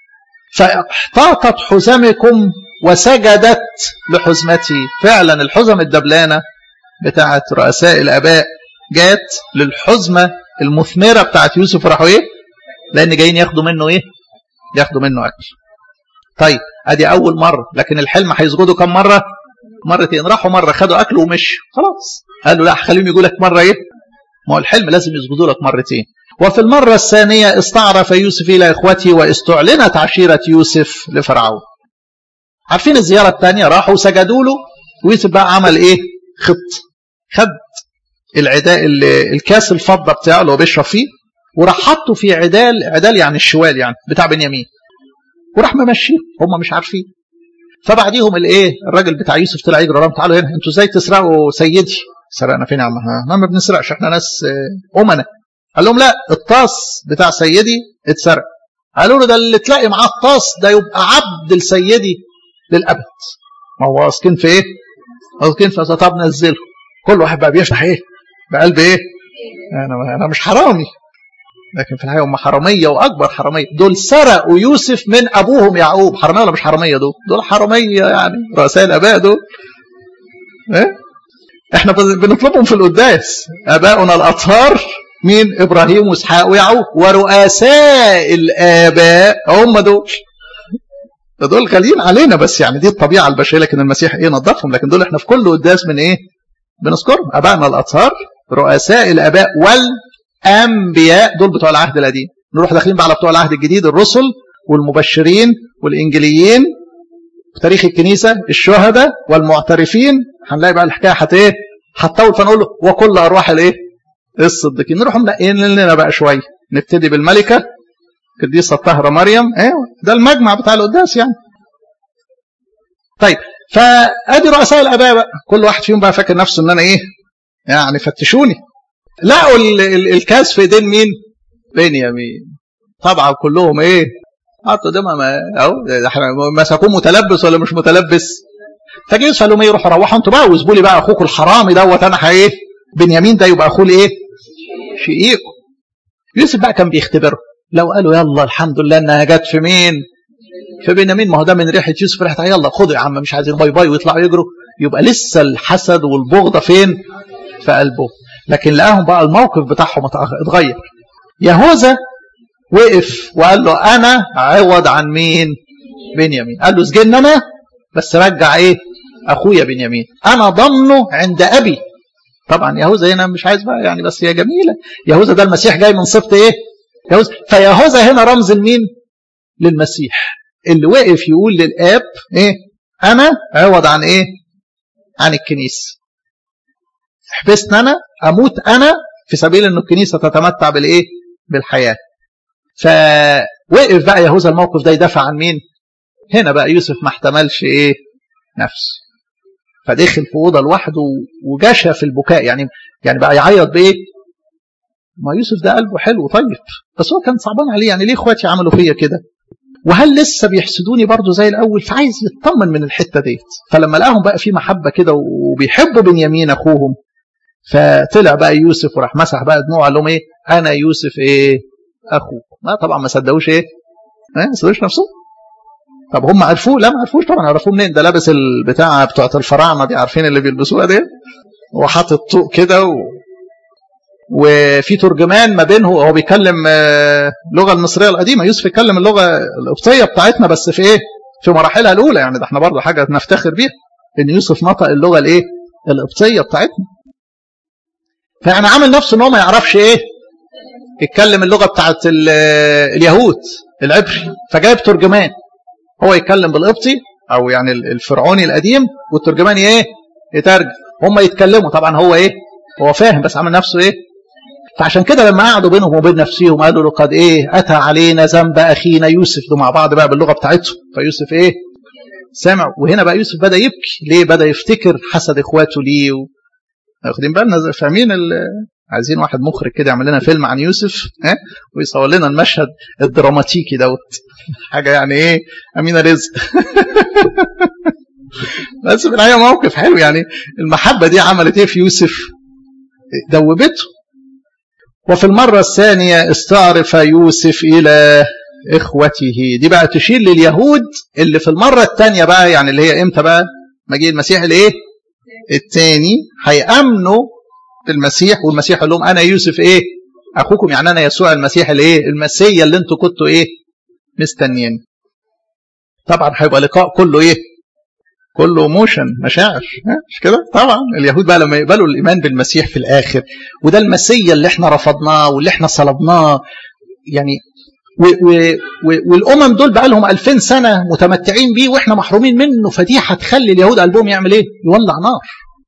فاحتاطت حزمكم وسجدت لحزمتي فعلا الحزم الدبلانه بتاعت رؤساء الاباء جات للحزمه المثمره بتاعت يوسف راحوا ايه لان جايين ياخدوا منه ايه ياخدوا منه اكل طيب ادي اول مره لكن الحلم هيسجدوا كم مره مرتين راحوا مره خدوا اكل ومشوا خلاص قالوا لا خليهم يقول لك مره ايه ما هو الحلم لازم يسجدوا لك مرتين وفي المره الثانيه استعرف يوسف الى اخوته واستعلنت عشيره يوسف لفرعون عارفين الزياره الثانيه راحوا سجدوا له ويوسف بقى عمل ايه خط خد العداء الكاس الفضه بتاعه اللي هو بيشرب فيه وراح حطه في عدال عدال يعني الشوال يعني بتاع بنيامين وراح ممشيه هم مش عارفين فبعديهم الايه الراجل بتاع يوسف طلع يجري وراهم تعالوا هنا انتوا ازاي تسرقوا سيدي سرقنا فين يا عم ما ما بنسرقش احنا ناس امنا قال لهم لا الطاس بتاع سيدي اتسرق قالوا له ده اللي تلاقي معاه الطاس ده يبقى عبد لسيدي للابد ما هو واثقين في ايه؟ واثقين في طب نزله كل واحد بقى بيفتح ايه؟ بقلب ايه؟ انا انا مش حرامي لكن في الحقيقه هم حراميه واكبر حراميه دول سرقوا يوسف من ابوهم يعقوب حراميه ولا مش حراميه دول دول حراميه يعني رؤساء الاباء دول ايه احنا بنطلبهم في القداس اباؤنا الاطهار مين ابراهيم واسحاق ويعقوب ورؤساء الاباء هم دول دول غاليين علينا بس يعني دي الطبيعه البشريه لكن المسيح ايه نظفهم لكن دول احنا في كل قداس من ايه بنذكرهم ابائنا الاطهار رؤساء الاباء والانبياء دول بتوع العهد القديم نروح داخلين بقى على بتوع العهد الجديد الرسل والمبشرين والانجيليين في تاريخ الكنيسه الشهداء والمعترفين هنلاقي بقى الحكايه حت ايه هتطول فنقول له وكل ارواح الايه الصديقين نروح منقين لنا بقى شويه نبتدي بالملكه القديسه الطاهره مريم ايوه ده المجمع بتاع القداس يعني طيب فادي رؤساء الاباء بقى كل واحد فيهم بقى فاكر نفسه ان انا ايه يعني فتشوني لقوا الكاس في ايدين مين بنيامين طبعا كلهم ايه حطوا دمها ما اهو احنا مسكوه متلبس ولا مش متلبس فجي يسالوا ايه يروحوا روحوا انتوا بقى واسبوا لي بقى اخوكم الحرامي دوت انا ايه بنيامين ده يبقى اخوه الايه شقيقه يوسف بقى كان بيختبره لو قالوا يلا الحمد لله انها جت في مين في بنيامين ما هو ده من ريحه يوسف ريحه يلا خدوا يا عم مش عايزين باي باي ويطلعوا يجروا يبقى لسه الحسد والبغضه فين في قلبه لكن لقاهم بقى الموقف بتاعهم اتغير يهوذا وقف وقال له انا عوض عن مين بنيامين قال له سجن انا بس رجع ايه اخويا بنيامين انا ضمنه عند ابي طبعا يهوذا هنا مش عايز بقى يعني بس هي جميله يهوذا ده المسيح جاي من سبط ايه يهوذا فيهوذا هنا رمز لمين للمسيح اللي وقف يقول للاب ايه انا عوض عن ايه عن الكنيسه حبسنا انا اموت انا في سبيل ان الكنيسه تتمتع بالايه بالحياه فوقف بقى يهوذا الموقف ده يدافع عن مين هنا بقى يوسف ما احتملش ايه نفسه فدخل في اوضه لوحده وجشى في البكاء يعني يعني بقى يعيط بايه ما يوسف ده قلبه حلو طيب بس هو كان صعبان عليه يعني ليه اخواتي عملوا فيا كده وهل لسه بيحسدوني برضه زي الاول فعايز يطمن من الحته ديت فلما لقاهم بقى في محبه كده وبيحبوا بنيامين اخوهم فطلع بقى يوسف وراح مسح بقى دموعه قال لهم ايه انا يوسف ايه اخوك ما طبعا ما صدقوش ايه ما صدقوش نفسه طب هم عرفوه لا ما عرفوش طبعا عرفوه منين ده لابس البتاع بتوعت الفراعنه دي عارفين اللي بيلبسوها دي وحاطط طوق كده و... وفي ترجمان ما بينه هو بيكلم اللغه المصريه القديمه يوسف يتكلم اللغه القبطيه بتاعتنا بس في ايه في مراحلها الاولى يعني ده احنا برضه حاجه نفتخر بيها ان يوسف نطق اللغه الايه القبطيه بتاعتنا فيعني عامل نفسه ان هو ما يعرفش ايه يتكلم اللغه بتاعت اليهود العبري فجايب ترجمان هو يتكلم بالقبطي او يعني الفرعوني القديم والترجمان ايه يترجم هم يتكلموا طبعا هو ايه هو فاهم بس عامل نفسه ايه فعشان كده لما قعدوا بينهم وبين نفسهم قالوا له قد ايه اتى علينا ذنب اخينا يوسف دول مع بعض بقى باللغه بتاعتهم فيوسف ايه سمع وهنا بقى يوسف بدا يبكي ليه بدا يفتكر حسد اخواته ليه واخدين بالنا فاهمين عايزين واحد مخرج كده يعمل لنا فيلم عن يوسف ها ويصور لنا المشهد الدراماتيكي دوت حاجه يعني ايه امينه رزق بس في الحقيقه موقف حلو يعني المحبه دي عملت ايه في يوسف دوبته وفي المرة الثانية استعرف يوسف إلى إخوته دي بقى تشير لليهود اللي في المرة الثانية بقى يعني اللي هي إمتى بقى مجيء المسيح الإيه الثاني هيأمنوا بالمسيح والمسيح قال لهم أنا يوسف إيه أخوكم يعني أنا يسوع المسيح الإيه المسيا اللي أنتوا كنتوا إيه مستنيين طبعا هيبقى لقاء كله إيه كله موشن مشاعر مش كده طبعا اليهود بقى لما يقبلوا الايمان بالمسيح في الاخر وده المسيا اللي احنا رفضناه واللي احنا صلبناه يعني و و و والامم دول بقى لهم 2000 سنه متمتعين بيه واحنا محرومين منه فدي هتخلي اليهود قلبهم يعمل ايه؟ يولع نار.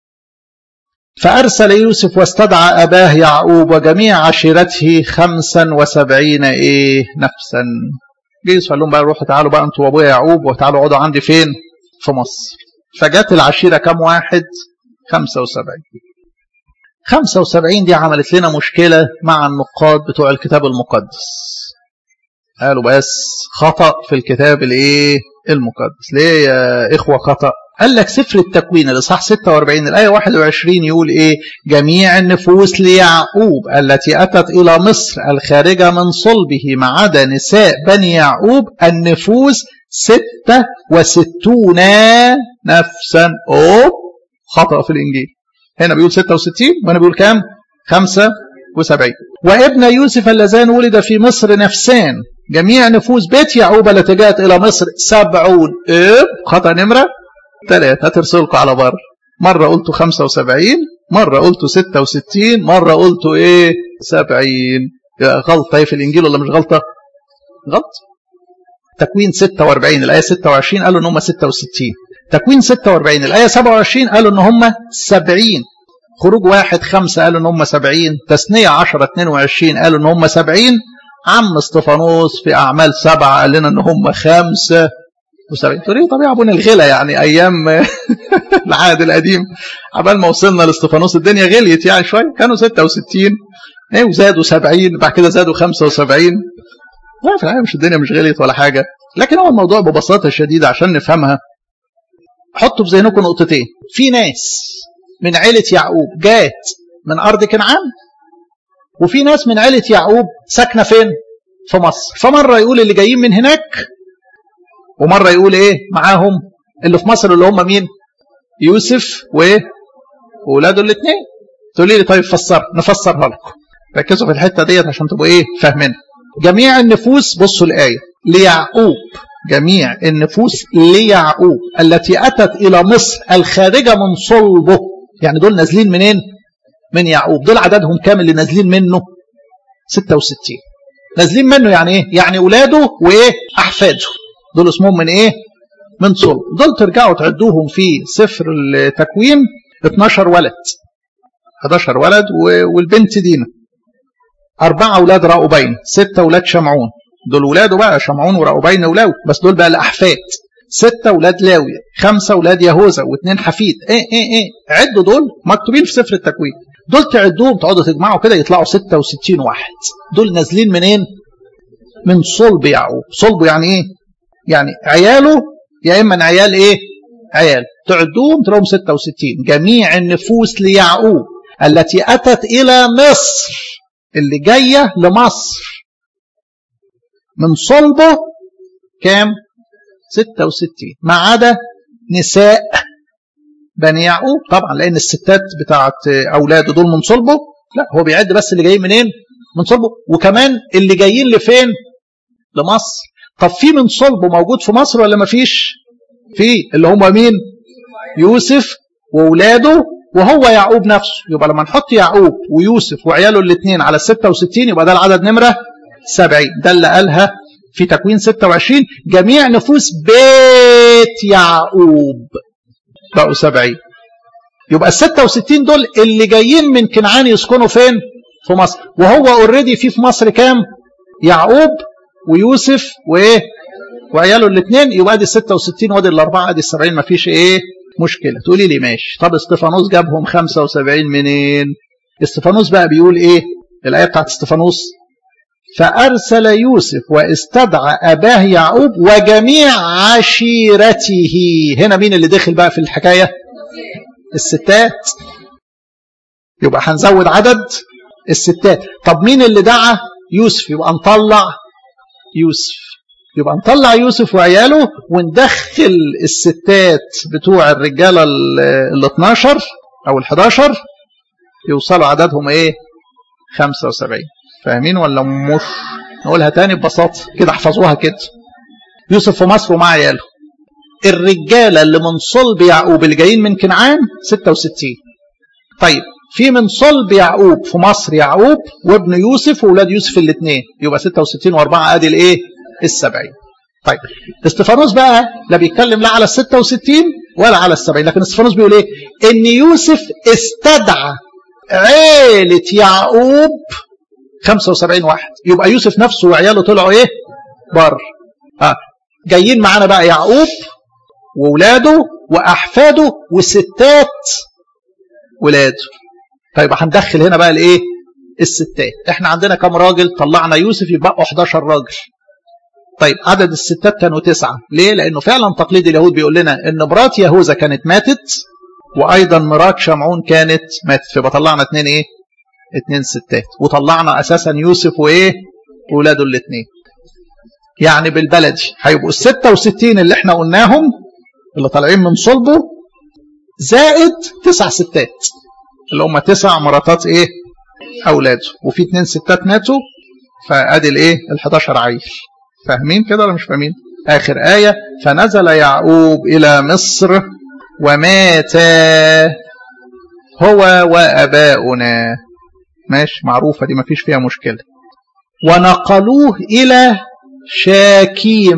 فارسل يوسف واستدعى اباه يعقوب وجميع عشيرته خمسا وسبعين ايه نفسا. جه يوسف قال لهم بقى روحوا تعالوا بقى انتوا وابويا يعقوب وتعالوا اقعدوا عندي فين؟ في مصر فجت العشيرة كم واحد 75 75 دي عملت لنا مشكلة مع النقاد بتوع الكتاب المقدس قالوا بس خطأ في الكتاب الايه المقدس ليه يا إخوة خطأ قال لك سفر التكوين الإصحاح 46 الآية 21 يقول إيه جميع النفوس ليعقوب التي أتت إلى مصر الخارجة من صلبه ما عدا نساء بني يعقوب النفوس ستة وستون نفسا أوب خطأ في الإنجيل هنا بيقول ستة وستين وهنا بيقول كام خمسة وسبعين وابن يوسف اللذان ولد في مصر نفسان جميع نفوس بيت يعقوب التي جاءت إلى مصر سبعون إب خطأ نمرة ثلاثة هترسلكم على بر مرة قلتوا خمسة وسبعين مرة قلتوا ستة وستين مرة قلتوا إيه سبعين غلطة إيه في الإنجيل ولا مش غلطة غلط تكوين 46 الآية 26 قالوا إن هم 66 تكوين 46 الآية 27 قالوا إن هم 70 خروج واحد خمسة قالوا إن هم 70 تثنية 10 22 قالوا إن هم 70 عم استفانوس في أعمال سبعة قال لنا إن هم 75 وسبعين تقول ايه طب يا ابونا الغلا يعني ايام العهد القديم عبال ما وصلنا لاستفانوس الدنيا غليت يعني شويه كانوا 66 ايه وزادوا 70 بعد كده زادوا 75 لا في الحقيقه مش الدنيا مش غليت ولا حاجه لكن هو الموضوع ببساطه شديده عشان نفهمها حطوا في ذهنكم نقطتين في ناس من عيله يعقوب جات من ارض كنعان وفي ناس من عيله يعقوب ساكنه فين في مصر فمره يقول اللي جايين من هناك ومره يقول ايه معاهم اللي في مصر اللي هم مين يوسف وايه واولاده الاثنين تقولي لي طيب فسر نفسرها لكم ركزوا في الحته ديت عشان تبقوا ايه فاهمين جميع النفوس بصوا الايه ليعقوب جميع النفوس ليعقوب التي اتت الى مصر الخارجه من صلبه يعني دول نازلين منين من يعقوب دول عددهم كام اللي نازلين منه 66 نازلين منه يعني ايه يعني اولاده وايه احفاده دول اسمهم من ايه من صلب دول ترجعوا تعدوهم في سفر التكوين 12 ولد 11 ولد والبنت دينا أربعة أولاد راؤوبين ستة أولاد شمعون دول ولاده بقى شمعون وراؤوبين ولاوي بس دول بقى الأحفاد ستة أولاد لاوي خمسة أولاد يهوذا واثنين حفيد إيه إيه إيه عدوا دول مكتوبين في سفر التكوين دول تعدوهم تقعدوا تجمعوا كده يطلعوا 66 واحد دول نازلين منين؟ من صلب يعقوب صلبه يعني إيه؟ يعني عياله يا إما عيال إيه؟ عيال تعدوهم تلاقوهم 66 جميع النفوس ليعقوب التي أتت إلى مصر اللي جاية لمصر من صلبه كام 66 ما عدا نساء بني يعقوب طبعا لان الستات بتاعت اولاده دول من صلبه لا هو بيعد بس اللي جايين منين من صلبه وكمان اللي جايين لفين لمصر طب في من صلبه موجود في مصر ولا ما فيش في اللي هم مين يوسف واولاده وهو يعقوب نفسه يبقى لما نحط يعقوب ويوسف وعياله الاثنين على 66 يبقى ده العدد نمرة 70 ده اللي قالها في تكوين 26 جميع نفوس بيت يعقوب بقوا 70 يبقى ال 66 دول اللي جايين من كنعان يسكنوا فين؟ في مصر وهو اوريدي في في مصر كام؟ يعقوب ويوسف وايه؟ وعياله الاثنين يبقى ادي ال 66 وادي الاربعه ادي ال 70 ما فيش ايه؟ مشكلة تقولي لي ماشي طب استفانوس جابهم 75 منين استفانوس بقى بيقول ايه الآية بتاعت استفانوس فأرسل يوسف واستدعى أباه يعقوب وجميع عشيرته هنا مين اللي دخل بقى في الحكاية الستات يبقى هنزود عدد الستات طب مين اللي دعا يوسف يبقى نطلع يوسف يبقى نطلع يوسف وعياله وندخل الستات بتوع الرجالة ال 12 أو ال 11 يوصلوا عددهم إيه 75 فاهمين ولا مش نقولها تاني ببساطة كده احفظوها كده يوسف في مصر ومع عياله الرجالة اللي من صلب يعقوب اللي جايين من كنعان 66 طيب في من صلب يعقوب في مصر يعقوب وابن يوسف واولاد يوسف الاثنين يبقى 66 و4 ادي الايه السبعين طيب استفانوس بقى لا بيتكلم لا على الستة وستين ولا على السبعين لكن استفانوس بيقول ايه ان يوسف استدعى عيلة يعقوب 75 واحد يبقى يوسف نفسه وعياله طلعوا ايه بر آه. جايين معانا بقى يعقوب وولاده واحفاده وستات ولاده طيب هندخل هنا بقى الايه الستات احنا عندنا كم راجل طلعنا يوسف يبقى 11 راجل طيب عدد الستات كانوا تسعة ليه لأنه فعلا تقليد اليهود بيقول لنا أن مرات يهوذا كانت ماتت وأيضا مرات شمعون كانت ماتت فيبقى طلعنا اتنين إيه اتنين ستات وطلعنا أساسا يوسف وإيه ولاده الاثنين يعني بالبلدي هيبقوا الستة وستين اللي احنا قلناهم اللي طالعين من صلبه زائد تسع ستات اللي هم تسع مراتات ايه اولاده وفي اتنين ستات ماتوا فادي الايه ال 11 عيل فاهمين كده ولا مش فاهمين آخر آية فنزل يعقوب إلى مصر ومات هو وأباؤنا ماشي معروفة دي ما فيش فيها مشكلة ونقلوه إلى شاكيم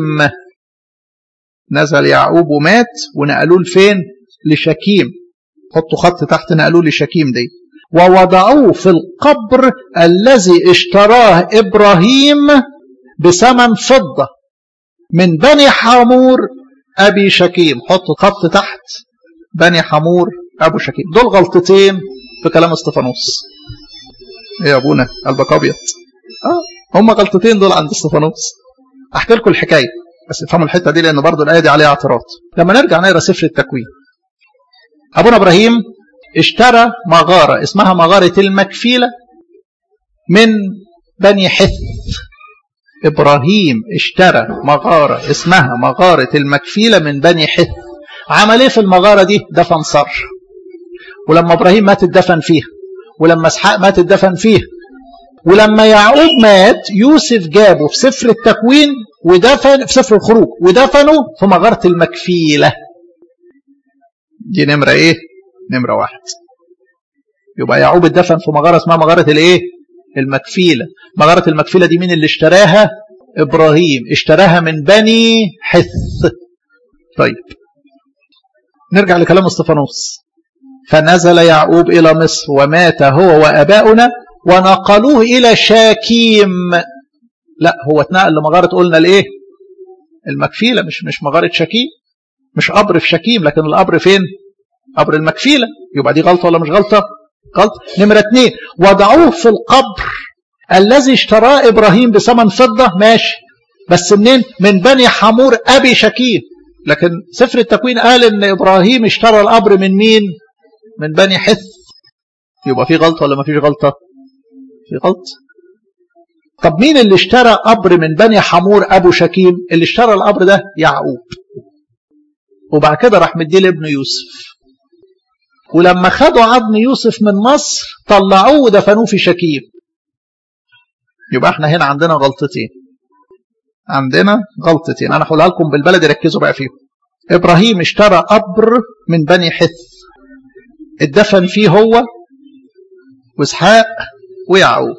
نزل يعقوب ومات ونقلوه لفين لشكيم حطوا خط تحت نقلوه لشكيم دي ووضعوه في القبر الذي اشتراه إبراهيم بثمن فضة من بني حامور ابي شكيم حط خط تحت بني حمور ابو شكيم دول غلطتين في كلام استفانوس ايه يا ابونا قلبك ابيض اه هم غلطتين دول عند استفانوس احكي لكم الحكايه بس افهموا الحته دي لان برضه الايه دي عليها اعتراض لما نرجع نقرا سفر التكوين ابونا ابراهيم اشترى مغاره اسمها مغاره المكفيله من بني حث ابراهيم اشترى مغاره اسمها مغاره المكفيله من بني حث عمل ايه في المغاره دي دفن صر ولما ابراهيم مات اتدفن فيها ولما اسحاق مات اتدفن فيها ولما يعقوب مات يوسف جابه في سفر التكوين ودفن في سفر الخروج ودفنه في مغاره المكفيله دي نمره ايه نمره واحد يبقى يعقوب اتدفن في مغاره اسمها مغاره الايه المكفيله مغاره المكفيله دي مين اللي اشتراها ابراهيم اشتراها من بني حث طيب نرجع لكلام استفانوس فنزل يعقوب إلى مصر ومات هو وأباؤنا ونقلوه إلى شاكيم لا هو اتنقل لمغارة قلنا الإيه المكفيلة مش مش مغارة شكيم مش قبر في شكيم لكن القبر فين قبر المكفيلة يبقى دي غلطة ولا مش غلطة غلطة نمرة اتنين وضعوه في القبر الذي اشتراه إبراهيم بثمن فضة ماشي بس منين من بني حمور أبي شكيم لكن سفر التكوين قال ان ابراهيم اشترى القبر من مين من بني حث يبقى في غلطه ولا ما فيش غلطه في غلطه طب مين اللي اشترى قبر من بني حمور ابو شكيم اللي اشترى القبر ده يعقوب وبعد كده راح مديه لابنه يوسف ولما خدوا عظم يوسف من مصر طلعوه ودفنوه في شكيم يبقى احنا هنا عندنا غلطتين عندنا غلطتين انا هقولها لكم بالبلد ركزوا بقى فيهم ابراهيم اشترى قبر من بني حث اتدفن فيه هو واسحاق ويعقوب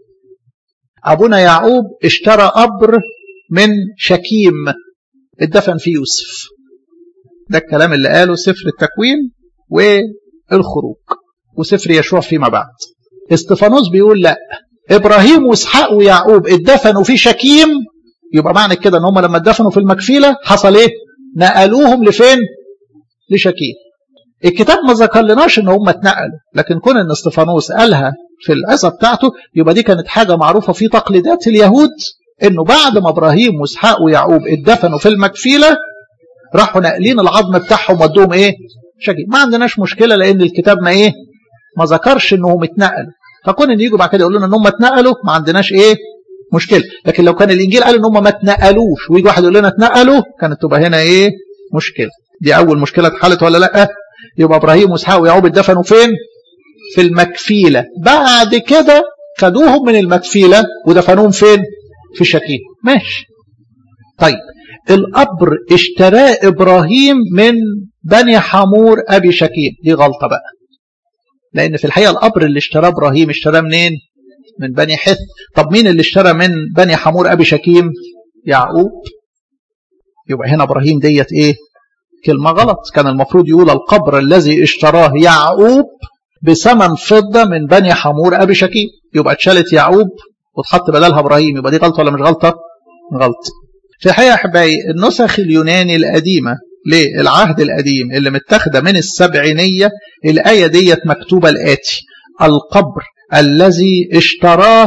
ابونا يعقوب اشترى قبر من شكيم اتدفن فيه يوسف ده الكلام اللي قاله سفر التكوين والخروج وسفر يشوع فيما بعد استفانوس بيقول لا ابراهيم واسحاق ويعقوب اتدفنوا في شكيم يبقى معنى كده ان هم لما اتدفنوا في المكفيله حصل ايه نقلوهم لفين لشكيم الكتاب ما ذكر لناش ان هم اتنقلوا لكن كون ان استفانوس قالها في العظه بتاعته يبقى دي كانت حاجه معروفه في تقليدات اليهود انه بعد ما ابراهيم واسحاق ويعقوب اتدفنوا في المكفيله راحوا ناقلين العظم بتاعهم ودوهم ايه شكيم ما عندناش مشكله لان الكتاب ما ايه ما ذكرش انهم اتنقلوا فكون ان يجوا بعد كده يقولوا لنا ان هم اتنقلوا ما عندناش ايه مشكله لكن لو كان الانجيل قال ان هم ما اتنقلوش ويجي واحد يقول لنا اتنقلوا كانت تبقى هنا ايه مشكله دي اول مشكله اتحلت ولا لا يبقى ابراهيم واسحاق ويعقوب اتدفنوا فين في المكفيله بعد كده خدوهم من المكفيله ودفنوهم فين في شكيم ماشي طيب القبر اشتراه ابراهيم من بني حمور ابي شكيم دي غلطه بقى لان في الحقيقه القبر اللي اشتراه ابراهيم اشتراه منين من بني حث طب مين اللي اشترى من بني حمور ابي شكيم يعقوب يبقى هنا ابراهيم ديت ايه كلمه غلط كان المفروض يقول القبر الذي اشتراه يعقوب بثمن فضه من بني حمور ابي شكيم يبقى اتشالت يعقوب واتحط بدلها ابراهيم يبقى دي غلطه ولا مش غلطه غلط في الحقيقه يا احبائي النسخ اليوناني القديمه للعهد القديم اللي متاخده من السبعينيه الايه ديت مكتوبه الاتي القبر الذي اشتراه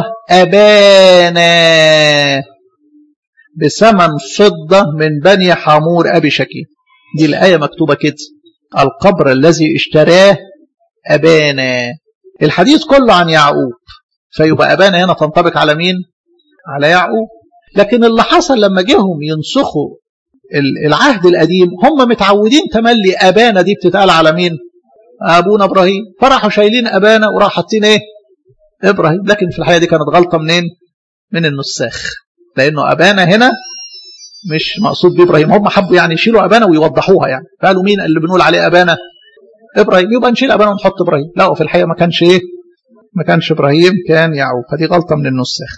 أبانا بثمن فضة من بني حمور أبي شكيم دي الآية مكتوبة كده القبر الذي اشتراه أبانا الحديث كله عن يعقوب فيبقى أبانا هنا تنطبق على مين على يعقوب لكن اللي حصل لما جيهم ينسخوا العهد القديم هم متعودين تملي أبانا دي بتتقال على مين أبونا إبراهيم فراحوا شايلين أبانا وراحوا حاطين إيه ابراهيم لكن في الحقيقه دي كانت غلطه منين من النساخ لانه ابانا هنا مش مقصود بابراهيم هم حبوا يعني يشيلوا ابانا ويوضحوها يعني فقالوا مين اللي بنقول عليه ابانا ابراهيم يبقى نشيل ابانا ونحط ابراهيم لا وفي الحقيقه ما كانش ايه ما كانش ابراهيم كان يعقوب فدي غلطه من النساخ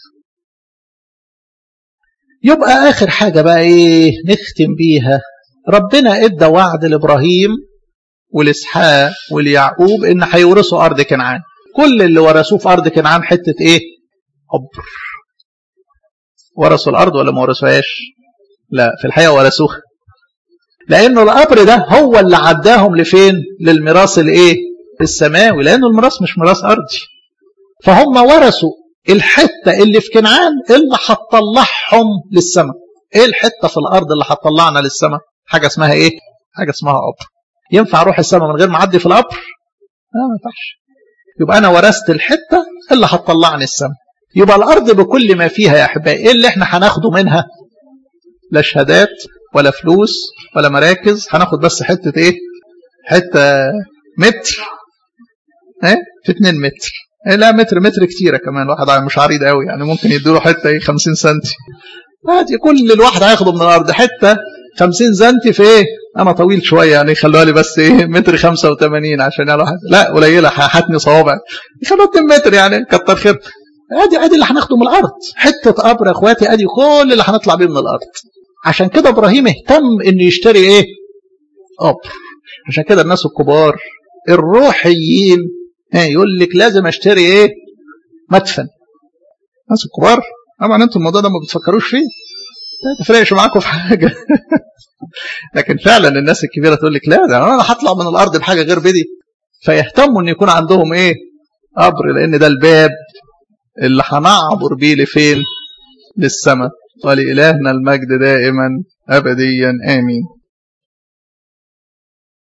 يبقى اخر حاجه بقى ايه نختم بيها ربنا ادى وعد لابراهيم ولاسحاق وليعقوب ان هيورثوا ارض كنعان كل اللي ورثوه في ارض كنعان حته ايه قبر ورثوا الارض ولا ما ورثوهاش لا في الحقيقه ورثوها لانه القبر ده هو اللي عداهم لفين للميراث الايه السماوي لانه الميراث مش ميراث ارضي فهم ورثوا الحته اللي في كنعان اللي هتطلعهم للسماء ايه الحته في الارض اللي هتطلعنا للسماء حاجه اسمها ايه حاجه اسمها قبر ينفع اروح السماء من غير ما اعدي في القبر لا ما ينفعش يبقى انا ورثت الحته اللي هتطلعني السماء يبقى الارض بكل ما فيها يا احبائي ايه اللي احنا هناخده منها لا شهادات ولا فلوس ولا مراكز هناخد بس حته ايه حته متر ايه في 2 متر إيه لا متر متر كتيره كمان واحد مش عريض قوي يعني ممكن يديله حته ايه 50 سم عادي كل الواحد هياخده من الارض حته 50 سم في ايه انا طويل شويه يعني خلوها لي بس ايه متر 85 عشان الواحد لا قليله هاتني صوابع خلوها 2 متر يعني كتر خير ادي ادي اللي هناخده من الارض حته قبر يا اخواتي ادي كل اللي هنطلع بيه من الارض عشان كده ابراهيم اهتم انه يشتري ايه قبر عشان كده الناس الكبار الروحيين يقول لك لازم اشتري ايه مدفن الناس الكبار طبعا انتوا الموضوع ده ما بتفكروش فيه ما تفرقش معاكم في حاجه لكن فعلا الناس الكبيره تقول لك لا ده انا هطلع من الارض بحاجه غير بدي فيهتموا ان يكون عندهم ايه قبر لان ده الباب اللي هنعبر بيه لفين للسماء ولإلهنا المجد دائما أبديا آمين